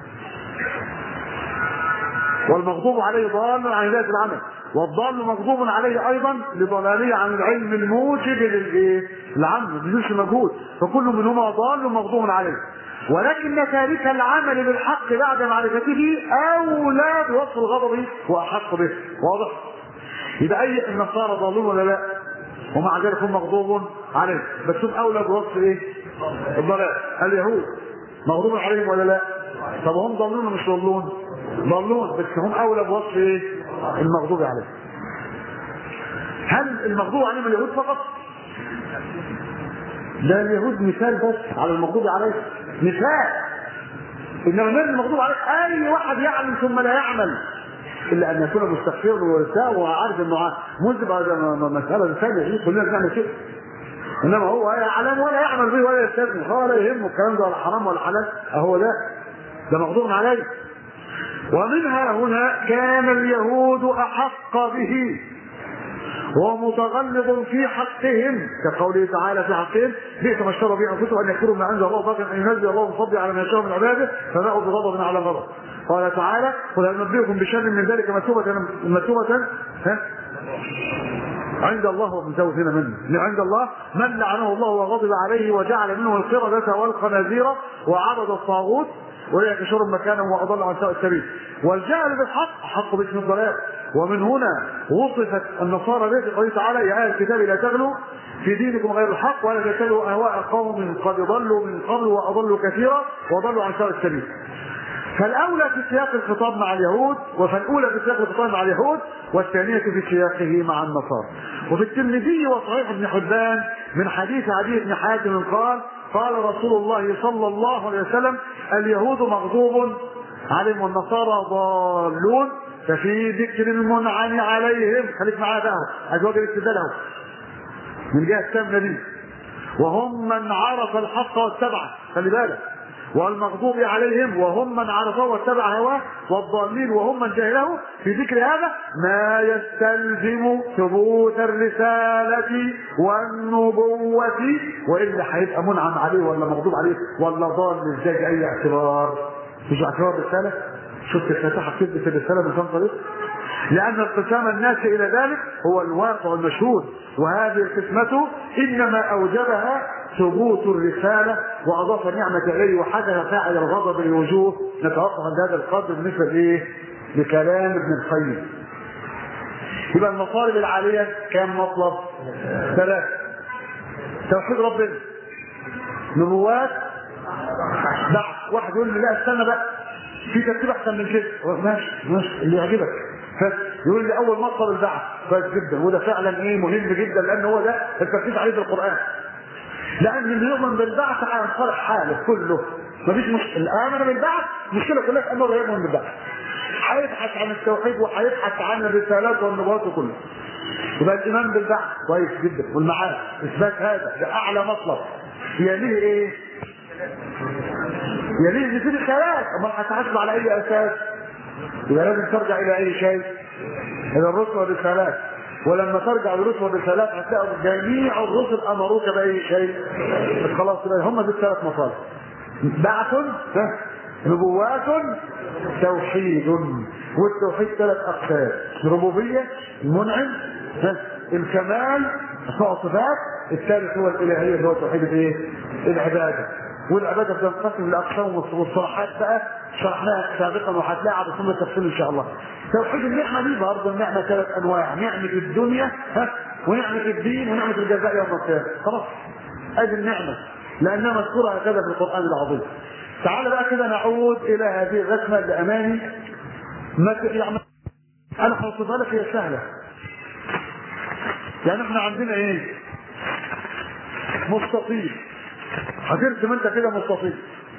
والمغضوب عليه ضال عن هدايه العمل والضال مغضوب عليه ايضا لضلاله عن العلم الموجب للايه؟ العمل ما بيبذلش مجهود فكل منهما ضال مغضوب عليه ولكن تارك العمل بالحق بعد معرفته اولى بوصف الغضب واحق به واضح؟ يبقى اي النصارى ضالون ولا لا؟ ومع ذلك هم مغضوب عليه بس هم اولى بوصف ايه؟ الضلال اليهود مغضوب عليهم ولا لا؟ طب هم ضالون ولا مش ضالون؟ ضالون بس هم اولى بوصف ايه؟ المغضوب عليه هل المغضوب عليهم اليهود فقط؟ ده اليهود مثال بس على المغضوب عليه مثال انما من المغضوب عليه اي واحد يعلم ثم لا يعمل الا ان يكون مستغفرا ويرتاء وعارف انه مذنب هذا مساله ثانيه كلنا بنعمل كده انما هو يعلم ولا يعمل به ولا يستثني ولا يهمه الكلام ده ولا حرام ولا حلال اهو ده ده مغضوب عليه ومنها هنا كان اليهود احق به ومتغلظ في حقهم كقوله تعالى في حقهم بئس ما اشتروا به انفسهم ان يكفروا ما انزل الله باقي ان ينزل الله من فضله على من يشاء من عباده فباءوا بغضب على غضب قال تعالى قل هل نبئكم بشر من ذلك مثوبة مثوبة ها عند الله ومن هنا منه عند الله من لعنه الله وغضب عليه وجعل منه القردة والخنازير وعبد الطاغوت اولئك شر مكانا واضل عن سواء السبيل والجهل بالحق حق باسم الضلال ومن هنا وصفت النصارى به في قوله تعالى يا اهل الكتاب لا تغلوا في دينكم غير الحق ولا تتبعوا اهواء قوم قد ضلوا من قبل واضلوا كثيرا وضلوا عن سواء السبيل فالاولى في سياق الخطاب مع اليهود وفالاولى في سياق الخطاب مع اليهود والثانيه في سياقه مع النصارى وفي الترمذي وصحيح ابن حبان من حديث عدي بن حاتم قال قال رسول الله صلى الله عليه وسلم اليهود مغضوب عليهم والنصارى ضالون ففي ذكر المنعم عليهم خليك معايا بقى ازواج الاستدلال اهو من جهه السمنه دي وهم من عرف الحق واتبعه خلي بالك والمغضوب عليهم وهم من عرفه واتبع هواه والضالين وهم من جهله في ذكر هذا ما يستلزم ثبوت الرسالة والنبوة وإلا هيبقى منعم عليه ولا مغضوب عليه ولا ضال ازاي أي اعتبار مش اعتبار رسالة شفت الفاتحة بتثبت الرسالة من كم طريق لأن انقسام الناس إلى ذلك هو الواقع المشهود وهذه القسمة إنما أوجبها ثبوت الرسالة وأضاف النعمة إليه وحدث فاعل الغضب للوجوه نتوقف عند هذا القدر بالنسبة لإيه؟ لكلام ابن القيم. يبقى المطالب العالية كام مطلب؟ ثلاثة. توحيد ربنا. نبوات بعث واحد يقول لي لا استنى بقى في ترتيب احسن من كده ماشي ماشي اللي يعجبك يقول لي اول مطلب البعث كويس جدا وده فعلا ايه مهم جدا لان هو ده التركيز عليه في القران لان اللي يؤمن بالبعث هينصلح حاله كله مفيش مشكله امن بالبعث المشكله كلها في انه لا يؤمن بالبعث هيبحث عن التوحيد وهيبحث عن الرسالات والنبوات وكله يبقى الايمان بالبعث كويس جدا والمعاد اثبات هذا ده اعلى مطلب يليه ايه؟ يليه ان في خلاف امال هتحاسب على اي اساس؟ يبقى لازم ترجع الى اي شيء؟ الى الرسل والرسالات ولما ترجع للرسل والرسالات هتلاقوا جميع الرسل امروك باي شيء خلاص يبقى هم دول ثلاث مصالح بعث نبوات توحيد والتوحيد ثلاث اقسام ربوبيه المنعم الكمال اسماء وصفات الثالث هو الالهيه اللي هو توحيد الايه؟ العباده والعباده بتنقسم لاقسام والصلاحات بقى شرحناها سابقا وهتلاقي على ثم التفصيل ان شاء الله. توحيد النعمه دي برضه النعمه ثلاث انواع، نعمه الدنيا ها ونعمه الدين ونعمه الجزاء يوم القيامه، خلاص ادي النعمه لانها مذكوره هكذا في القران العظيم. تعال بقى كده نعود الى هذه الرسمه لاماني ما يعني انا هوصفها لك هي سهله. يعني احنا عندنا ايه؟ مستطيل هترسم انت كده مستطيل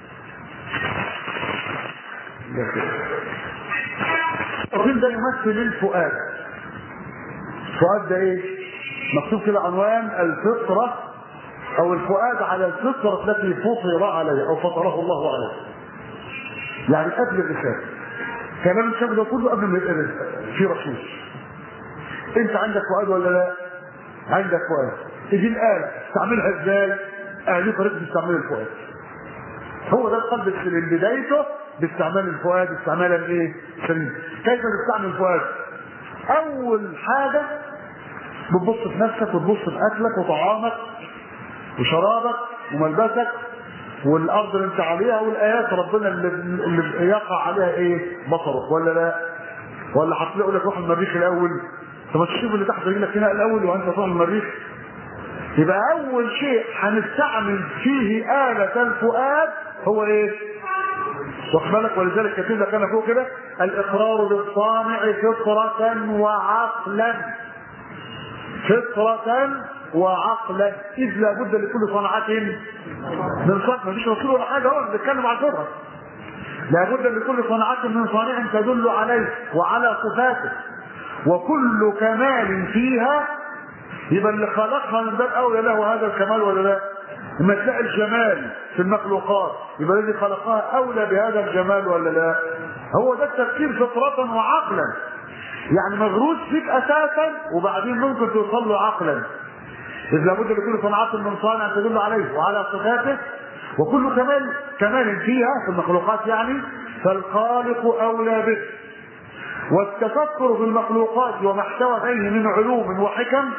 المستطيل ده يمثل الفؤاد الفؤاد ده ايه مكتوب كده عنوان الفطرة او الفؤاد على الفطرة التي فطر عليها او فطره الله عليها يعني قبل الرسالة كلام الشاب ده كله قبل ما يبقى في رسول انت عندك فؤاد ولا لا عندك فؤاد تجي الآلة تعملها ازاي اهلي طريقه استعمال الفؤاد هو ده القلب السليم بدايته باستعمال الفؤاد استعمالا ايه سليم كيف نستعمل الفؤاد اول حاجه بتبص في نفسك وتبص في اكلك وطعامك وشرابك وملبسك والارض اللي انت عليها والايات ربنا اللي, اللي يقع عليها ايه بصرك ولا لا ولا هتلاقي لك روح المريخ الاول طب تشوف اللي تحت رجلك هنا الاول وانت تروح المريخ يبقى اول شيء هنستعمل فيه آلة الفؤاد هو ايه؟ واخد بالك ولذلك كتب لك انا فوق كده الاقرار بالصانع فطرة وعقلا فطرة وعقلا إذ لابد لكل صنعة من صنع مفيش رسول ولا حاجة هو بيتكلم على الفطرة لابد لكل صنعة من صانع تدل عليه وعلى صفاته وكل كمال فيها يبقى اللي خلقها من باب اولى له هذا الكمال ولا لا؟ لما تلاقي الجمال في المخلوقات يبقى الذي خلقها اولى بهذا الجمال ولا لا؟ هو ده التفكير فطرة وعقلا يعني مغروس فيك اساسا وبعدين ممكن توصل له عقلا اذ لابد لكل صنعة من صانع تدل عليه وعلى صفاته وكل كمال كمال فيها في المخلوقات يعني فالخالق اولى به والتفكر في المخلوقات وما احتوى فيه من علوم وحكم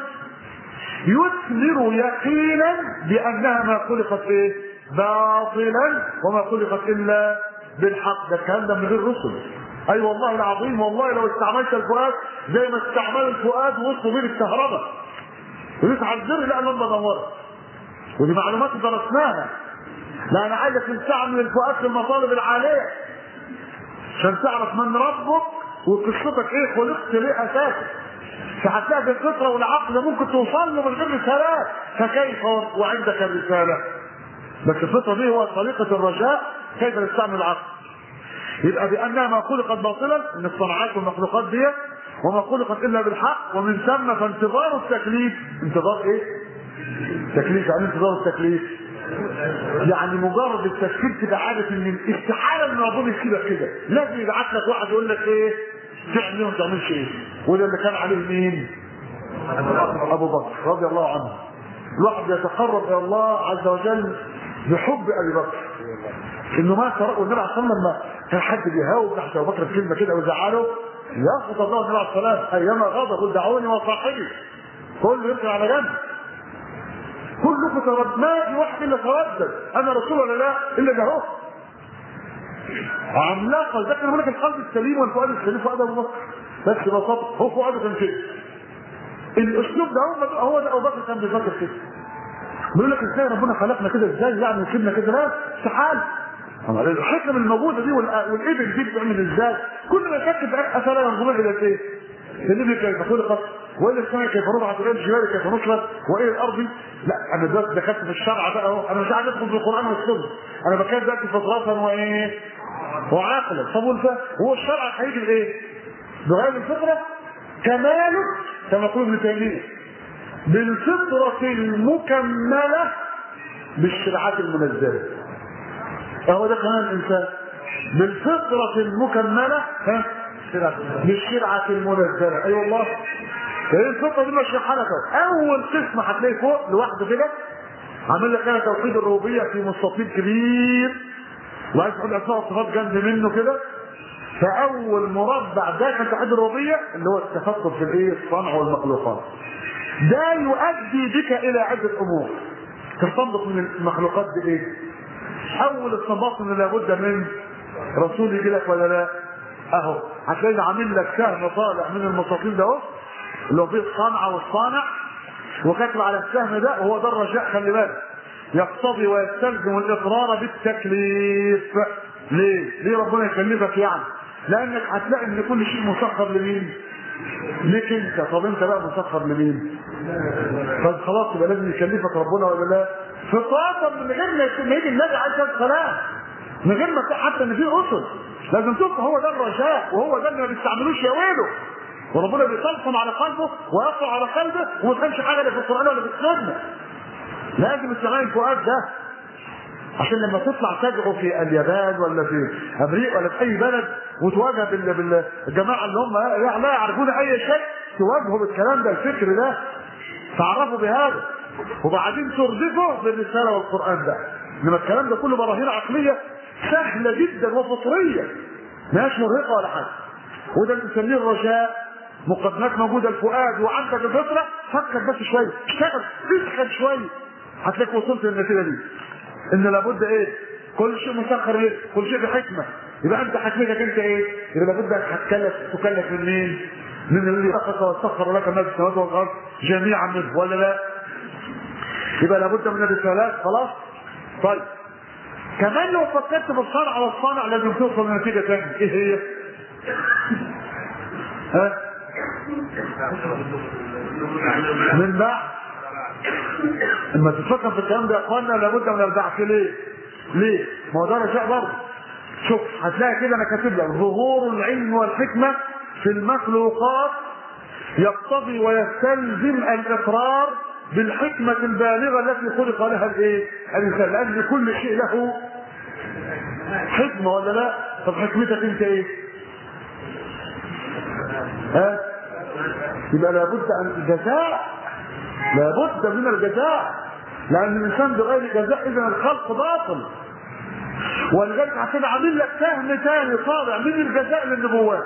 يثمر يقينا بانها ما خلقت ايه؟ باطلا وما خلقت الا بالحق ده الكلام ده من غير رسل اي أيوة والله العظيم والله لو استعملت الفؤاد زي ما استعمل الفؤاد وسط بين الكهرباء ويسعى الزر لا اللمبه نورت ودي معلومات درسناها لا انا عايزك تستعمل الفؤاد في المطالب العاليه عشان تعرف من ربك وقصتك ايه خلقت ليه اساسا فهتلاقي الفطره والعقل ممكن توصل له من غير رسالات فكيف وعندك الرساله بس الفطره دي هو طريقه الرجاء كيف نستعمل العقل يبقى بانها ما خلقت باطلا من الصناعات والمخلوقات دي وما خلقت الا بالحق ومن ثم فانتظار التكليف انتظار ايه؟ تكليف يعني انتظار التكليف يعني مجرد التفكير كده عارف ان استحاله ان ربنا يسيبك كده لازم يبعت لك واحد يقول لك ايه تعمل ايه وما تعملش ايه وده اللي كان عليه مين ابو بكر رضي الله عنه الواحد يتقرب الى الله عز وجل بحب ابي بكر انه ما ترى والنبي عليه الصلاه لما كان حد بيهاوب تحت ابو بكر كلمه كده ويزعله يسقط الله النبي عليه الصلاه ايما غضب قل دعوني وصاحبي كله يمكن على جنب كلكم ترد ما في واحد الا تردد انا رسول ولا لا الا ده هو عملاقه ذكر بقول لك القلب السليم والفؤاد السليم فؤاد ابو بكر بس ببساطه هو فؤاده كان كده الاسلوب ده هو هو ده ابو بكر كان بيفكر كده بيقول لك ازاي ربنا خلقنا كده ازاي يعني وسيبنا كده لا استحاله الحكم الموجوده دي والابل دي بتعمل ازاي كل ما شك افلا ينظرون الى ايه؟ النبي كيف خلقت والى السماء كيف رفعت والى الجبال كيف نصرت والى الارض لا انا دلوقتي دخلت في الشرع بقى اهو انا مش عايز ادخل في القران والسنه انا بتكلم دلوقتي فطرة وايه؟ وعقلا طب والف- هو الشرع هيجي بايه؟ بغير الفطره كماله كما يقول ابن تيميه بالفطره المكمله بالشريعات المنزله اهو ده كمان الانسان بالفطره المكمله ها بالشرعه المنزله اي أيوة والله هي الفطره دي مش حركه اول قسم هتلاقيه فوق لوحده كده عامل لك انا توحيد الربوبيه في مستطيل كبير وعايز تحط اسماء الصفات جنب منه كده فاول مربع داخل توحيد الربوبيه اللي هو التفكر في الايه الصنع والمخلوقات ده يؤدي بك الى عده امور تستنبط من المخلوقات دي ايه اول استنباط ان لابد من رسول يجي لك ولا لا اهو هتلاقي عامل لك سهم طالع من المستطيل ده اهو اللي هو فيه الصنعه والصانع وكاتب على السهم ده وهو ده الرجاء خلي بالك يقتضي ويستلزم الاقرار بالتكليف ليه؟ ليه ربنا يكلفك يعني؟ لانك هتلاقي ان كل شيء مسخر لمين؟ ليك انت طب انت بقى مسخر لمين؟ طب خلاص يبقى لازم يكلفك ربنا ولا لا؟ فطاطا من غير ما يكون- ما يجي النبي عليه الصلاه والسلام من غير ما تلاقي حتى ان في رسل لازم تبقى هو ده الرجاء وهو ده اللي ما بيستعملوش يا ويله وربنا بيطلقم على قلبه ويقع على قلبه وما تفهمش حاجه لا في القران ولا في السنه لازم استعمال الفؤاد ده عشان لما تطلع تدعو في اليابان ولا في امريكا ولا في اي بلد وتواجه بال- بالجماعه اللي هم لا يعرفون اي شيء تواجهوا بالكلام ده الفكر ده تعرفوا بهذا وبعدين تردفه بالرساله والقران ده انما الكلام ده كله براهين عقليه سهله جدا وفطريه ما هيش مرهقه ولا حاجه وده اللي بنسميه الرجاء مقدمات موجوده الفؤاد وعندك الفطره فكر بس شويه اشتغل اسخن شويه هتلاقيك وصلت للنتيجه دي ان لابد ايه كل شيء مسخر ايه كل شيء بحكمه يبقى انت حكمتك انت ايه يبقى لابد انك هتكلف تكلف من مين من الذي خلقك وسخر لك ما في السماوات والارض جميعا منه ولا لا يبقى لابد من الرسالات خلاص طيب كمان لو فكرت بالصنع والصانع لازم توصل لنتيجه ثانيه ايه هي ها من بعد لما تفكر في الكلام ده يا اخوانا لابد من البعث ليه؟ ليه؟ ما هو ده رجاء برضه شوف هتلاقي كده انا كاتب لك ظهور العلم والحكمه في المخلوقات يقتضي ويستلزم الاقرار بالحكمة البالغة التي خلق لها الايه؟ الانسان لان كل شيء له حكمة ولا لا؟ طب حكمتك انت ايه؟ ها؟ يبقى لابد ان الجزاء لابد من الجزاء لان الانسان بغير جزاء اذا الخلق باطل ولذلك عشان عامل لك فهم تاني طالع من الجزاء للنبوات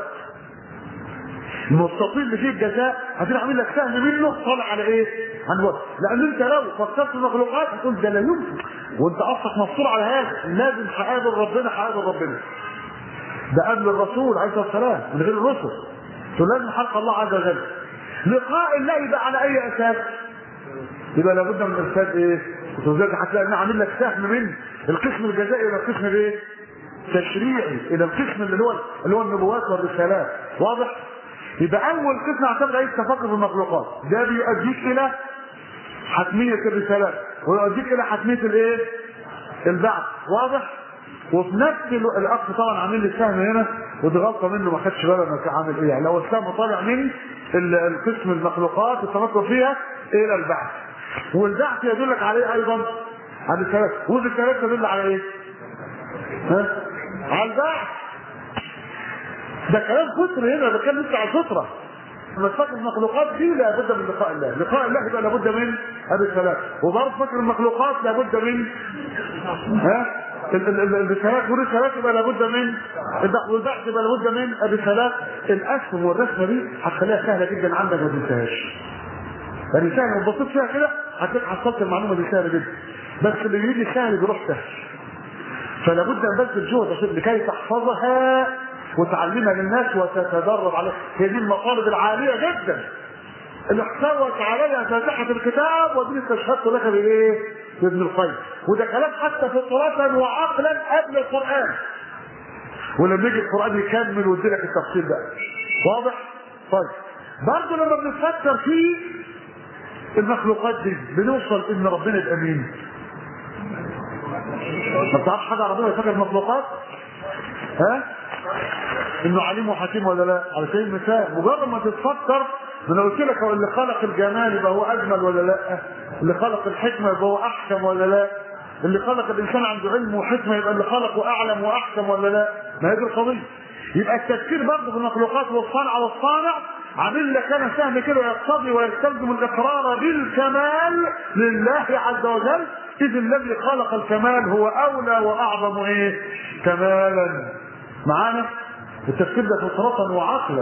المستطيل اللي فيه الجزاء هتبقى عامل لك فهم منه طالع على ايه؟ عن وجه لان انت لو فكرت في المخلوقات هتقول ده لا يمكن وانت اصلك مفصول على هذا لازم هقابل ربنا هقابل ربنا ده قبل الرسول عليه الصلاه والسلام من غير الرسل تقول لازم حق الله عز وجل لقاء الله يبقى على اي اساس؟ يبقى لابد من ارشاد ايه؟ ولذلك هتلاقي انه عامل لك سهم من القسم الجزائي الى القسم الايه؟ تشريعي الى القسم اللي هو اللي هو النبوات والرسالات واضح؟ يبقى اول قسم اعتمد عليه التفكر في المخلوقات ده بيؤديك الى حتميه الرسالات ويؤديك الى حتميه الايه؟ البعث واضح؟ وفي نفس الو... الاخ طبعا عامل لي السهم هنا ودي غلطه منه ما خدش باله انه كان عامل ايه يعني لو السهم طالع من ال- القسم المخلوقات التفكر فيها الى البعث والبعث يدلك عليه ايضا على الثلاث والثلاث تدل على ايه؟ ها؟ على البعث ده كلام فطري هنا ده كلام لسه على الفطره لما تفكر المخلوقات دي لابد من لقاء الله، لقاء الله يبقى لابد من هذه الثلاث، وبرضه فكر المخلوقات لابد من ها ال- ال- ال- الرسالات والرسالات يبقى لابد من البحث والبحث يبقى لابد من الرسالات الاسهم والرسمه دي هتخليها سهله جدا عندك ما تنساهاش. الرساله لو بصيت فيها كده هتلاقي حصلت المعلومه دي سهله جدا. بس اللي بيجي سهل بيروح سهل. فلا بد ان تبذل جهد عشان لكي تحفظها وتعلمها للناس وتتدرب عليها هي دي المطالب العاليه جدا اللي احتوت عليها فاتحه الكتاب ودي استشهدت لك بايه؟ بابن القيم وده كلام حتى فطرة وعقلا قبل القران ولما يجي القران يكمل ويدي لك التفصيل بقى واضح؟ طيب برضه لما بنفكر في المخلوقات دي بنوصل ان ربنا يبقى مين؟ ما بتعرفش حاجه عن ربنا يفكر المخلوقات؟ ها؟ انه عليم وحكيم ولا لا؟ على سبيل المثال مجرد ما تتفكر ما انا قلت لك هو اللي خلق الجمال يبقى هو اجمل ولا لا؟ اللي خلق الحكمه يبقى هو احكم ولا لا؟ اللي خلق الانسان عنده علم وحكمه يبقى اللي خلقه اعلم واحكم ولا لا؟ ما هي دي القضيه. يبقى التفكير برضه في المخلوقات والصنع والصانع عامل لك انا سهم كده يقتضي ويستلزم الاقرار بالكمال لله عز وجل اذ الذي خلق الكمال هو اولى واعظم ايه؟ كمالا. معانا؟ التفكير ده فطرة وعقلا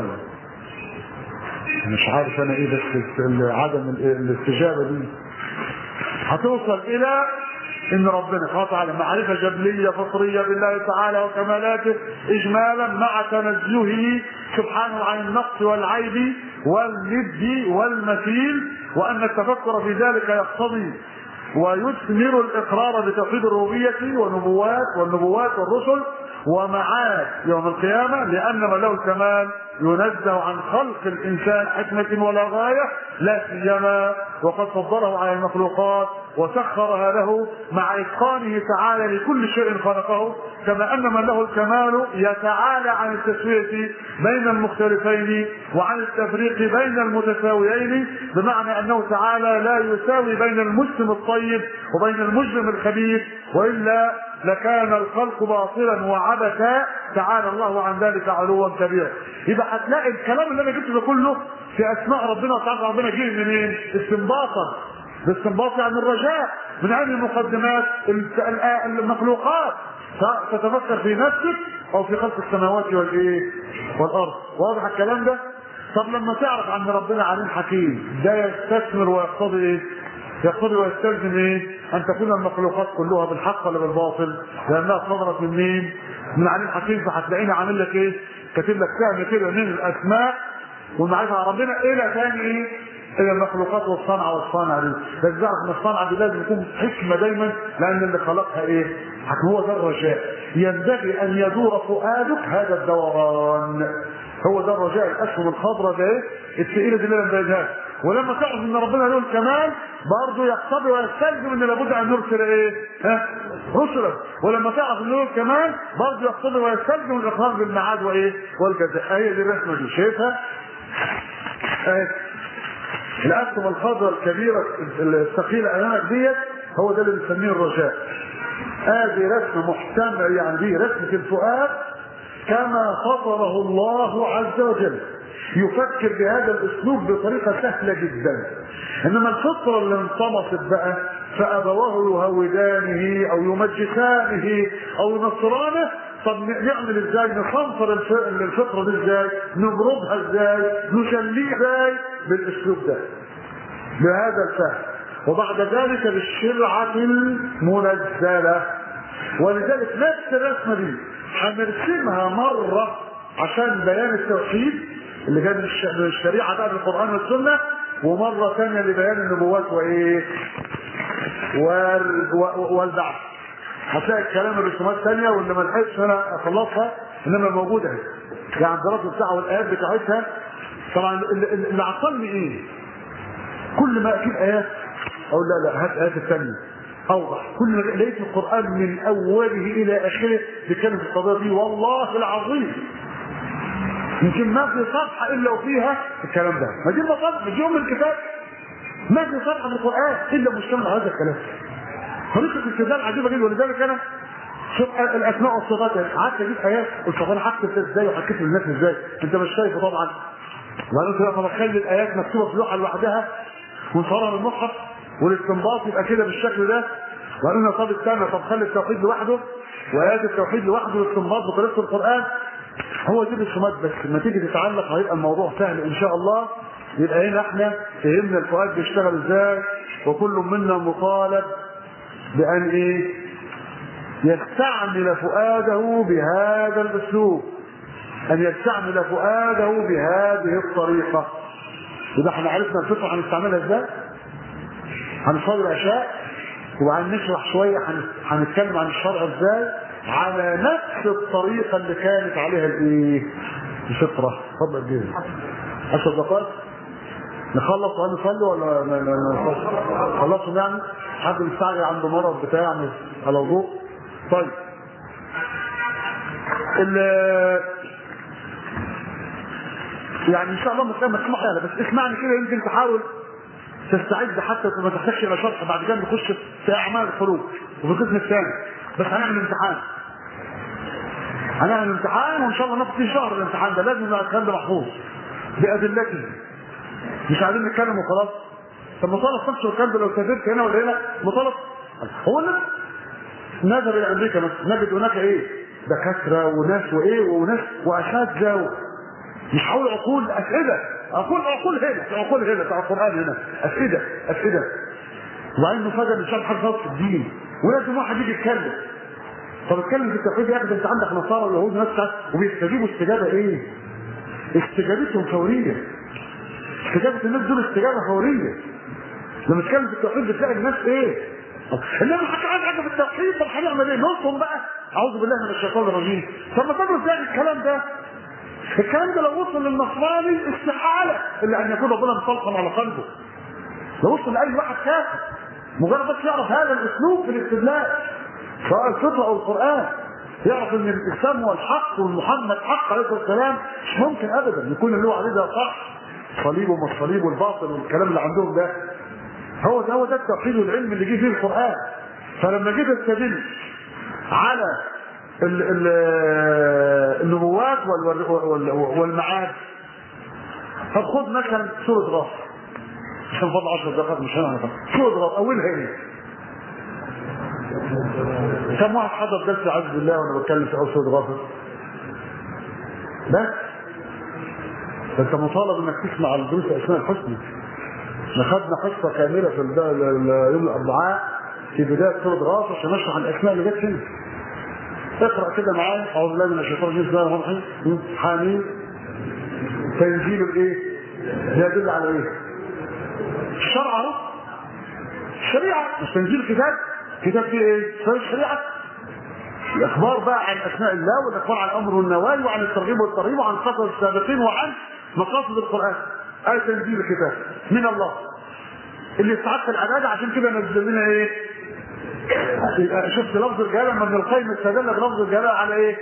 مش عارف انا ايه بس ال- عدم ال- الاستجابة دي هتوصل الى ان ربنا سبحانه وتعالى معرفة جبلية فطرية بالله تعالى وكمالاته اجمالا مع تنزهه سبحانه عن النقص والعيب والند والمثيل وان التفكر في ذلك يقتضي ويثمر الاقرار بتوحيد الربوبيه والنبوات والنبوات والرسل ومعاد يوم القيامه لان من له الكمال ينزه عن خلق الانسان حكمه ولا غايه لا سيما وقد فضله على المخلوقات وسخرها له مع اتقانه تعالى لكل شيء خلقه كما ان من له الكمال يتعالى عن التسويه بين المختلفين وعن التفريق بين المتساويين بمعنى انه تعالى لا يساوي بين المسلم الطيب وبين المجرم الخبيث والا لكان الخلق باطلا وعبثا تعالى الله عن ذلك علوا كبيرا يبقى هتلاقي الكلام اللي انا جبته ده كله في اسماء ربنا وتعالى ربنا جه منين؟ استنباطا الاستنباط يعني الرجاء من هذه المقدمات المخلوقات تتفكر في نفسك او في خلق السماوات والايه؟ والارض واضح الكلام ده؟ طب لما تعرف عن ربنا عليم حكيم ده يستثمر ويقتضي ايه؟ يقتضي ويستلزم ايه؟ ان تكون المخلوقات كلها بالحق ولا بالباطل؟ لانها صدرت من مين؟ من عليم حكيم فهتلاقيني عامل لك ايه؟ كاتب لك سهم كده من الاسماء والمعرفه عن ربنا الى ثاني ايه؟ الى المخلوقات والصنعه والصانع دي، لازم تعرف ان الصنعه دي لازم يكون حكمه دايما لان اللي خلقها ايه؟ حكم هو ده الرجاء، ينبغي ان يدور فؤادك هذا الدوران. هو ده الرجاء الاسهم الخضراء ده ايه؟ الثقيله دي اللي انا مبينها ولما تعرف ان ربنا له الكمال برضه يقتضي ويستلزم ان لابد ان نرسل ايه؟ ها؟ رسلا ولما تعرف ان له الكمال برضه يقتضي ويستلزم الاقرار بالميعاد وايه؟ والجزاء هي دي الرسمه دي شايفها؟ اهي الأسهم الخضراء الكبيرة الثقيلة أمامك ديت هو ده اللي بنسميه الرجاء. هذه رسمة محتملة يعني دي رسمة الفؤاد كما فطره الله عز وجل. يفكر بهذا الأسلوب بطريقة سهلة جدا. إنما الفطرة اللي انطمست بقى فأبواه يهودانه أو يمجسانه أو ينصرانه طب نعمل ازاي نصنفر الفطره دي ازاي نبرزها ازاي نجليها ازاي بالاسلوب ده بهذا الفهم وبعد ذلك بالشرعة المنزلة ولذلك نفس الرسمة دي هنرسمها مرة عشان بيان التوحيد اللي جاي من الشريعة بقى بالقرآن والسنة ومرة ثانية لبيان النبوات وإيه والبعث هتلاقي الكلام الرسومات ثانيه واللي ما لحقتش انا اخلصها انما موجوده اهي يعني الدراسه بتاعها والايات بتاعتها طبعا اللي عطلني ايه؟ كل ما اجيب ايات اقول لا لا هات ايات الثانيه اوضح كل ما لقيت القران من اوله الى اخره بيتكلم في القضيه دي والله العظيم يمكن ما في صفحه الا وفيها الكلام ده ما دي المطالب دي يوم الكتاب ما في صفحه في القران الا مشتمل على هذا الكلام طريقه الاستدلال عجيبه جدا ولذلك انا شوف الاسماء والصفات قعدت اجيب ايات قلت طب انا هكتب ده ازاي وهكتب للناس ازاي؟ انت مش شايفه طبعا وبعدين كده طب اخلي الايات مكتوبه في لوحه لوحدها ونصورها من المصحف والاستنباط يبقى كده بالشكل ده وقالوا طب استنى طب خلي التوحيد لوحده وايات التوحيد لوحده والاستنباط بطريقه القران هو دي الرسومات بس لما تيجي تتعلق هيبقى الموضوع سهل ان شاء الله يبقى هنا احنا فهمنا الفؤاد بيشتغل ازاي وكل منا مطالب بأن إيه؟ يستعمل فؤاده بهذا الأسلوب أن يستعمل فؤاده بهذه الطريقة إذا احنا عرفنا الفطرة هنستعملها إزاي؟ هنصلي العشاء وبعدين نشرح شوية هنتكلم عن الشرع إزاي؟ على نفس الطريقة اللي كانت عليها الإيه؟ الفطرة اتفضل جدا عشر دقائق نخلص ونصلي ولا نخلص؟ خلصوا يعني؟ حد مستعجل عنده مرض بتاع على وضوء طيب ال يعني ان شاء الله مش مسموح لها بس اسمعني كده يمكن تحاول تستعد حتى ما تحتاجش الى شرح بعد كده نخش في اعمال الخروج وفي القسم الثاني بس هنعمل امتحان هنعمل امتحان وان شاء الله ناخد فيه شهر الامتحان ده لازم يبقى الكلام ده محفوظ بادلته مش عايزين نتكلم وخلاص طب مطالب نفسه الكلام ده لو سافرت هنا ولا هنا مطالب هو الناس نذهب الى امريكا مثلا نجد هناك ايه دكاتره وناس وايه وناس واساتذه مش حول عقول اسئله عقول عقول هنا عقول هنا بتاع القران هنا اسئله اسئله وبعدين نفاجئ ان شاء الله حاجه خاصه في الدين ولازم واحد يجي يتكلم طب اتكلم في التوحيد يا اخي انت عندك نصارى ويهود ناس وبيستجيبوا استجابه ايه؟ استجابتهم فوريه استجابه الناس دول استجابه فوريه لما تتكلم في التوحيد بتلاقي الناس ايه؟ انما حتى عايز حاجه في التوحيد طب هنعمل ايه؟ نصهم بقى اعوذ بالله من الشيطان الرجيم طب ما تدرس يعني الكلام ده الكلام ده لو وصل للنصراني استحاله الا ان يكون ربنا مسلطن على قلبه لو وصل لاي واحد كافر مجرد بس يعرف هذا الاسلوب في الاستدلال سواء الفطره او القران يعرف ان الاسلام هو الحق ومحمد حق عليه الصلاه والسلام مش ممكن ابدا يكون اللي هو عليه ده صح صليب ومش صليب والباطل والكلام اللي عندهم ده هو ده هو ده التوحيد والعلم اللي جه فيه القران فلما جيت استدل على ال ال النبوات وال وال والمعاد طب خد مثلا سوره غاف عشان فضل 10 دقائق مش هنعرف سوره غاف اولها ايه؟ كم واحد حضر درس عز بالله وانا بتكلم في اول سوره غافر؟ بس انت مطالب انك تسمع الدروس اسماء الحسنى احنا خدنا حصه كامله في يوم الاربعاء في بدايه سوره غافر عشان نشرح الاسماء اللي جت هنا اقرا كده معايا اعوذ بالله من الشيطان الرجيم بسم الله الرحمن الرحيم حامين تنزيل الايه؟ يدل على ايه؟ الشرع اهو الشريعه مش تنزيل كتاب كتاب فيه ايه؟ فيه الشريعه الاخبار بقى عن اسماء الله والاخبار عن الامر والنواهي وعن الترغيب والترهيب وعن قصص السابقين وعن مقاصد القران آية تنزيل الكتاب من الله اللي استعدت العبادة عشان كده نزل لنا ايه يبقى شفت لفظ الجلالة لما ابن القيم استدل بلفظ الجلالة على ايه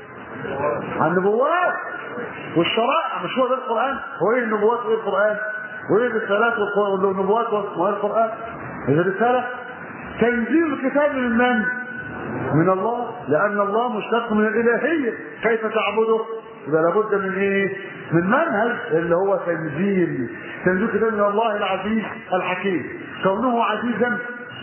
على النبوات والشرائع مش هو ده القرآن هو ايه النبوات وايه القرآن وايه الرسالات والنبوات وايه القرآن هي رسالة تنزيل الكتاب من من؟ من الله لأن الله مشتق من الإلهية كيف تعبده؟ يبقى لابد من ايه؟ من منهج اللي هو تنزيل تنزيل كتاب من الله العزيز الحكيم كونه عزيزا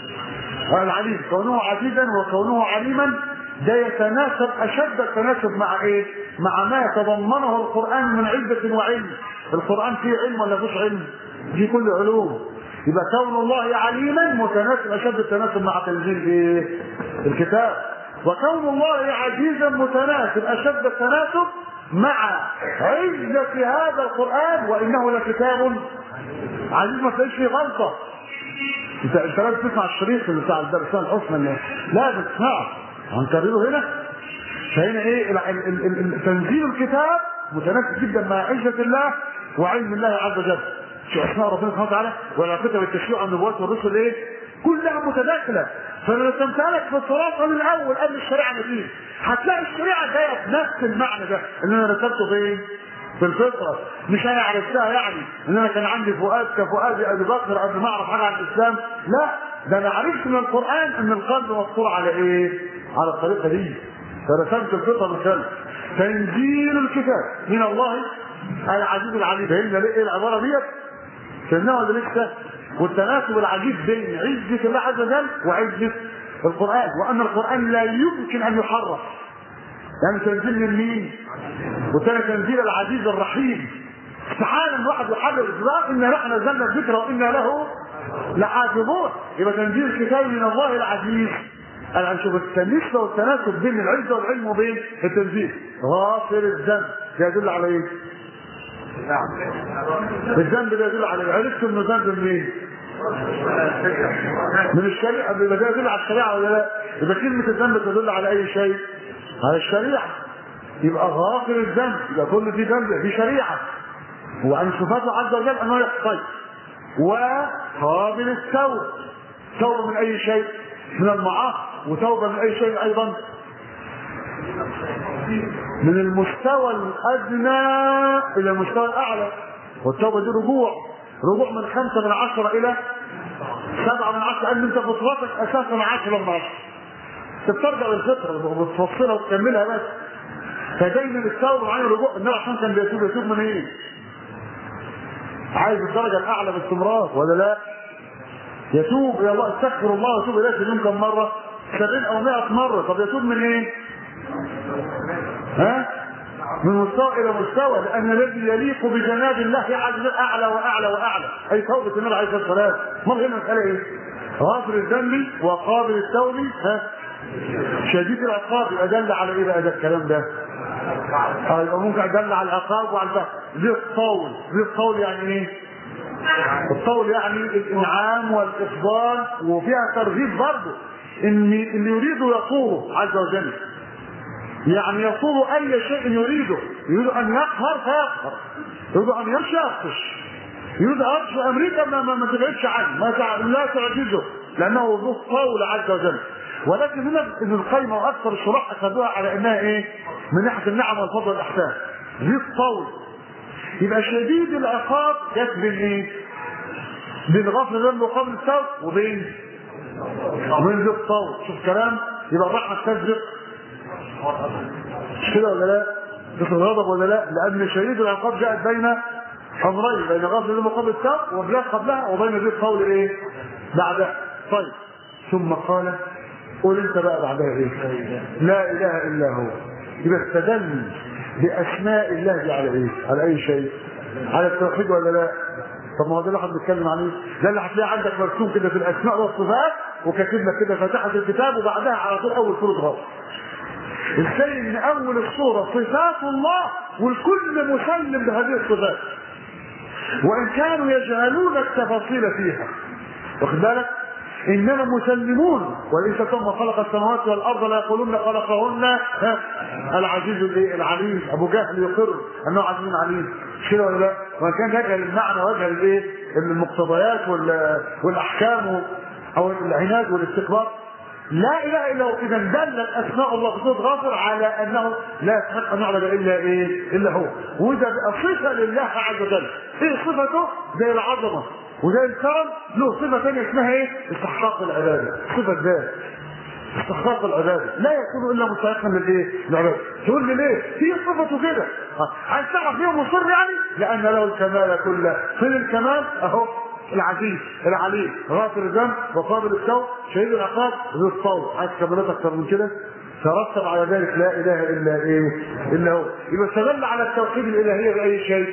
العليم كونه عزيزا وكونه عليما ده يتناسب اشد التناسب مع ايه؟ مع ما يتضمنه القران من عده وعلم القران فيه علم ولا فيش علم؟ دي كل علوم يبقى كون الله عليما متناسب اشد التناسب مع تنزيل ايه؟ الكتاب وكون الله عزيزا متناسب اشد التناسب مع عزة هذا القرآن وإنه لكتاب عزيز ما تلاقيش فيه غلطة انت انت لازم تسمع الشريط اللي بتاع الدرسان الحسنى لا بتسمعه هنكرره هنا فهنا ايه ال- ال- ال- ال- تنزيل الكتاب متناسب جدا مع عزة الله وعلم الله عز وجل شو اسماء ربنا سبحانه وتعالى وعلاقتها بالتشريع والنبوات والرسل ايه كلها متداخله فانا رسمتها لك في الصراط من الاول قبل الشريعه ما تيجي هتلاقي الشريعه جايه بنفس المعنى ده اللي انا رسمته فين؟ في الفطره مش انا عرفتها يعني ان انا كان عندي فؤاد كفؤاد ابي بكر قبل ما اعرف حاجه عن الاسلام لا ده انا عرفت من القران ان القلب مفطور على ايه؟ على الطريقه دي فرسمت الفطره من خلف تنزيل الكتاب من الله العزيز العليم فهمنا ليه ايه العباره ديت؟ فهمناها ولا لسه؟ والتناسب العجيب بين عزة الله عز وجل وعزة القرآن وأن القرآن لا يمكن أن يحرف يعني تنزيل من مين؟ وتاني تنزيل العزيز الرحيم استحالة ان واحد يحرر لا إنا نحن نزلنا الذكر وإنا له لحافظون يبقى تنزيل الكتاب من الله العزيز أنا نشوف النسبة والتناسب بين العزة والعلم وبين التنزيل غافر الذنب ده يدل على ايه؟ الذنب ده يدل على عرفت انه ذنب منين؟ من الشريعه يبقى ده يدل على الشريعه ولا لا؟ يبقى كلمه الذنب تدل على اي شيء؟ على الشريعه يبقى غافر الذنب يبقى كل دي ذنب دي شريعه وعن صفاته عز وجل انه يحصي وقابل التوبه توبه من اي شيء؟ من المعاصي وتوبه من اي شيء ايضا من المستوى الادنى الى المستوى الاعلى والتوبه دي رجوع رجوع من خمسه من عشره الى سبعه من عشره لان انت فطرتك اساسا عشره من عشره انت بترجع للفطره وبتفصلها وتكملها بس فدايما التوبه معايا رجوع النبي عشان كان بيتوب يتوب من ايه؟ عايز الدرجه الاعلى باستمرار ولا لا؟ يتوب الى الله استغفر الله ويتوب اليه في اليوم كم مره؟ 70 او 100 مره طب يتوب من ايه؟ ها؟ من مستوى الى مستوى لان الذي يليق بجناب الله عز وجل اعلى واعلى واعلى اي توبه النبي عليه الصلاه والسلام امال هنا المساله ايه؟ غافر الذنب وقابل التوب ها؟ شديد العقاب يبقى دل على ايه بقى ده الكلام ده؟ اه يبقى ممكن دل على العقاب وعلى البحث ذي الطول ذي الطول يعني ايه؟ الطول يعني الانعام والافضال وفيها ترغيب برضه ان اللي يريده يطوله عز وجل يعني يطول اي شيء يريده يريد ان يقهر فيقهر يريد ان يمشي يبطش يريد ان يبطش امريكا ما, ما, ما تبعدش عنه ما تع... لا تعجزه لانه ذو الطول عز وجل ولكن هنا ابن القيم واكثر الشراح اخذوها على انها ايه؟ من ناحيه النعم والفضل والاحسان ذي الطول يبقى شديد العقاب جت بين ايه؟ بين غفل الذنب وقبل التوب وبين وبين ذي الطول شوف كلام يبقى الرحمه تسبق مش كده ولا لا؟ ذكر الغضب ولا لا؟ لأن شديد العقاب جاءت بين أمرين بين غفل الذنب قبل التوب وبلاغ قبلها وبين ذي القول إيه؟ بعدها طيب ثم قال قول أنت بقى بعدها إيه؟ لا إله إلا هو يبقى استدل بأسماء الله دي على إيه؟ على أي شيء؟ على التوحيد ولا لا؟ طب ما هو ده اللي احنا بنتكلم عليه ده اللي هتلاقي عندك مرسوم كده في الاسماء والصفات وكاتب لك كده فاتحه الكتاب وبعدها على طول اول سوره غاص ازاي ان اول الصوره صفات الله والكل مسلم بهذه الصفات وان كانوا يجهلون التفاصيل فيها واخد بالك اننا مسلمون وليس ثم خلق السماوات والارض لا يقولون خلقهن ها، العزيز الايه العليم ابو جهل يقر انه عزيز عليم مش كده ولا لا؟ وان كان يجهل المعنى ويجهل الايه المقتضيات وال- والاحكام او العناد والاستكبار لا اله الا هو اذا دلت اسماء الله في سوره غافر على انه لا يستحق ان نعبد الا ايه؟ الا هو وده بقى صفه لله عز وجل ايه صفته؟ زي العظمه وزي الكرم له صفه ثانيه اسمها ايه؟ استحقاق العباده صفه ذات استحقاق العباده لا يكون الا مستحقا للايه؟ للعباده تقول لي ليه؟ هي صفته كده ها، عايز تعرف ليه مصر يعني؟ لان له الكمال كله فين الكمال؟ اهو العزيز العليم غافر الذنب وقابل التوب شهيد العقاب ذو الطول عايز كمالات اكتر من كده ترتب على ذلك لا اله الا ايه الا هو يبقى استدل على التوحيد الالهيه باي شيء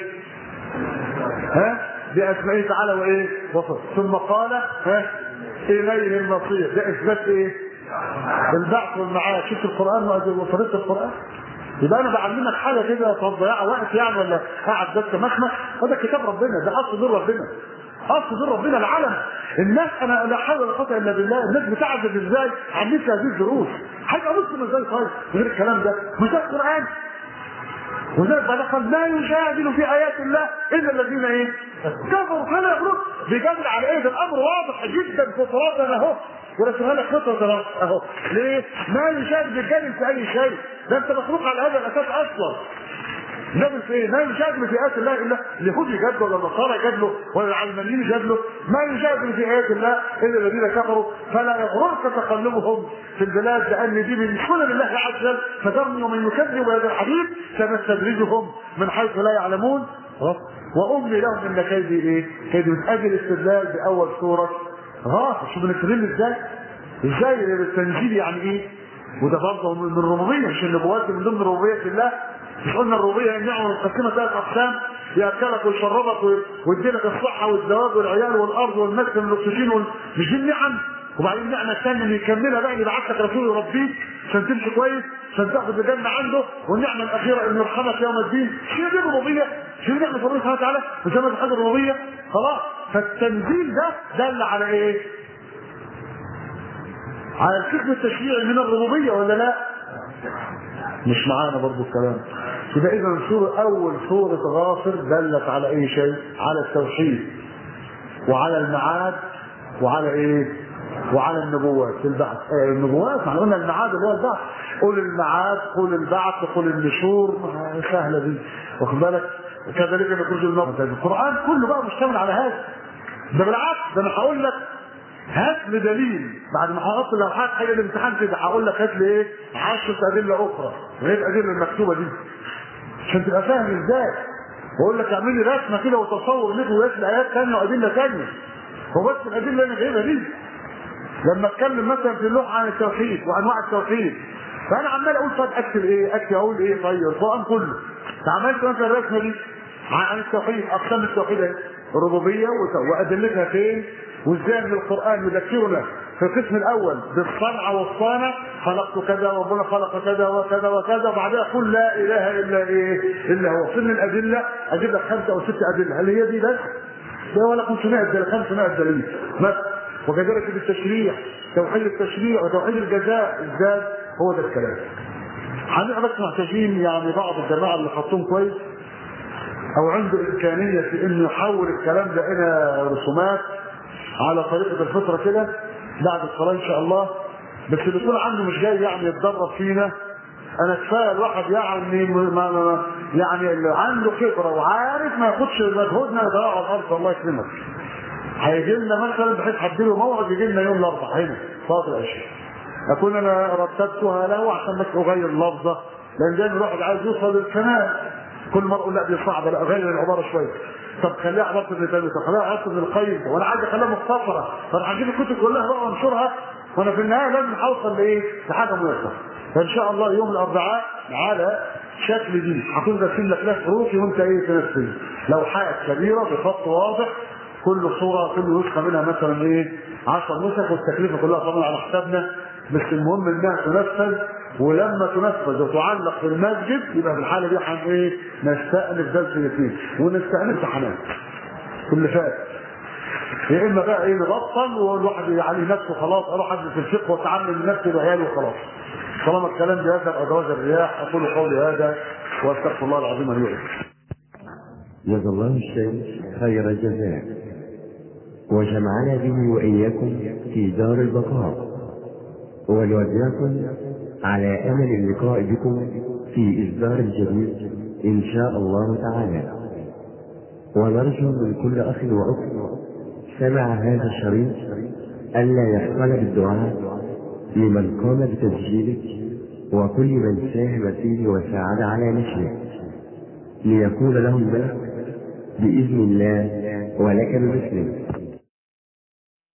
ها باسمائه تعالى وايه وصف ثم قال ها اليه المصير ده اثبات ايه البعث والمعاد شفت القران وطريقه القران يبقى انا بعلمك حاجه كده تضيع وقت يعني ولا قاعد بس مخمخ هذا كتاب ربنا ده اصل دين ربنا اصل دين ربنا العالم الناس انا لا حول ولا قوه الا بالله الناس بتعذب ازاي عن مثل هذه الدروس هيبقى مسلم ازاي طيب غير الكلام ده مش ده القران وذلك بعد قال لا يجادل في ايات الله الا الذين ايه كفروا فلا يغرق بيجادل على ايه ده الامر واضح جدا في صلاتنا اهو ورسمها لك خطه اهو ليه؟ ما يجادل بيجادل في اي شيء ده انت مخلوق على هذا الاساس اصلا نبي في ايه؟ ما يجادل في ايات الله الا اليهود يجادلوا ولا النصارى يجادلوا ولا العلمانيين يجادلوا ما يجادل في ايات الله الا الذين كفروا فلا يغررك تقلبهم في البلاد لان دي من سنن الله عز وجل فذرني ومن يكذب بهذا الحديث سنستدرجهم من حيث لا يعلمون واملي لهم ان كيدي ايه؟ كيدي من اجل الاستدلال باول سوره غافر شوف بنستدل ازاي؟ ازاي التنزيل يعني ايه؟ وده برضه من الربوبيه مش النبوات من ضمن ربوبيه الله مش قلنا الربوبيه النعمه متقسمه ثلاث اقسام ياكلك ويشربك ويديلك الصحه والزواج والعيال والارض والمسكن والاكسجين وال... مش دي النعم وبعدين النعمه الثانيه اللي يكملها بقى يبعث لك رسول يربيك عشان تمشي كويس عشان تاخد الجنه عنده والنعمه الاخيره انه يرحمك يوم الدين شيء دي الربوبيه شيء نعمه ربنا سبحانه وتعالى وزي حاجه الربوبيه خلاص فالتنزيل ده دل على ايه؟ على الحكم التشريعي من الربوبيه ولا لا؟ مش معانا برضو الكلام يبقى اذا سورة اول سورة غافر دلت على اي شيء على التوحيد وعلى المعاد وعلى ايه وعلى النبوات البعث آه النبوات احنا قلنا المعاد اللي هو البعث قول المعاد قول البعث قول النشور سهلة دي واخد بالك كذلك يخرج الموت القرآن كله بقى مشتمل على هذا ده بالعكس ده انا هقول لك هات لي دليل بعد ما حطيت لو حاجه حاجه الامتحان كده هقول لك هات لي ايه 10 ادله اخرى غير الادله المكتوبه دي عشان تبقى فاهم ازاي واقول لك اعمل لي رسمه كده وتصور لك ويات ايات ثانيه وادله ثانيه هو بس الادله اللي انا جايبها دي لما اتكلم مثلا في اللوحه عن التوحيد وانواع التوحيد فانا عمال اقول طب اكتب ايه اكتب اقول ايه طيب القران كله عملت مثلا الرسمه دي عن التوحيد اقسام التوحيد ايه الربوبيه وادلتها فين وازاي ان القران يذكرنا في القسم الاول بالصنع والصانع خلقت كذا وربنا خلق كذا وكذا وكذا وبعدها قل لا اله الا ايه الا هو فين الادله اجيب لك خمسه او ست ادله هل هي دي بس؟ ده ولا 500 دليل 500 دليل مثلا وكذلك بالتشريع توحيد التشريع وتوحيد الجزاء ازاي هو ده الكلام هنبقى بس محتاجين يعني بعض الجماعه اللي خطهم كويس او عنده امكانيه في انه يحول الكلام ده الى رسومات على طريقه الفطره كده بعد الصلاه ان شاء الله بس اللي يكون عنده مش جاي يعني يتدرب فينا انا كفايه الواحد يعني ما ما يعني اللي عنده خبره وعارف ما ياخدش مجهودنا يضيعه على الارض الله يكرمك هيجي لنا مثلا بحيث هديله موعد يجي لنا يوم الاربعاء هنا صلاه العشاء اكون انا رتبتها له عشان بس اغير اللفظه لان دايما الواحد عايز يوصل للكمال كل مره اقول لا دي صعبه لا اغير العباره شويه طب خليها عباره ابن تيميه طب خليها عباره ابن القيم وانا عايز اخليها مختصره طب هجيب الكتب كلها بقى وانشرها وانا في النهايه لازم هوصل لايه؟ لحاجه ميسره فان شاء الله يوم الاربعاء على شكل دي هكون راسم لك لها حروفي وانت ايه تنفذ لوحات كبيره بخط واضح كل صوره كل نسخه منها مثلا ايه 10 نسخ والتكلفه كلها طبعا على حسابنا بس المهم انها تنفذ ولما تنفذ وتعلق في المسجد يبقى في الحاله دي هن ايه نستأنف درس الاثنين ونستأنف امتحانات كل فات يا اما بقى ايه نبطل والواحد يعلي نفسه خلاص اروح ادرس الفقه واتعلم نفسي وعيالي وخلاص طالما الكلام بيذهب ادراج الرياح اقول قولي هذا واستغفر الله العظيم لي ولكم جزا الله الشيخ خير الجزاء وجمعنا به وإياكم في دار البقاء وليودعكم على أمل اللقاء بكم في إصدار جديد إن شاء الله تعالى ونرجو من كل أخ وأخت سمع هذا الشريط ألا يحصل بالدعاء لمن قام بتسجيله وكل من ساهم فيه وساعد على نشره ليكون له الملك بإذن الله ولك بمثله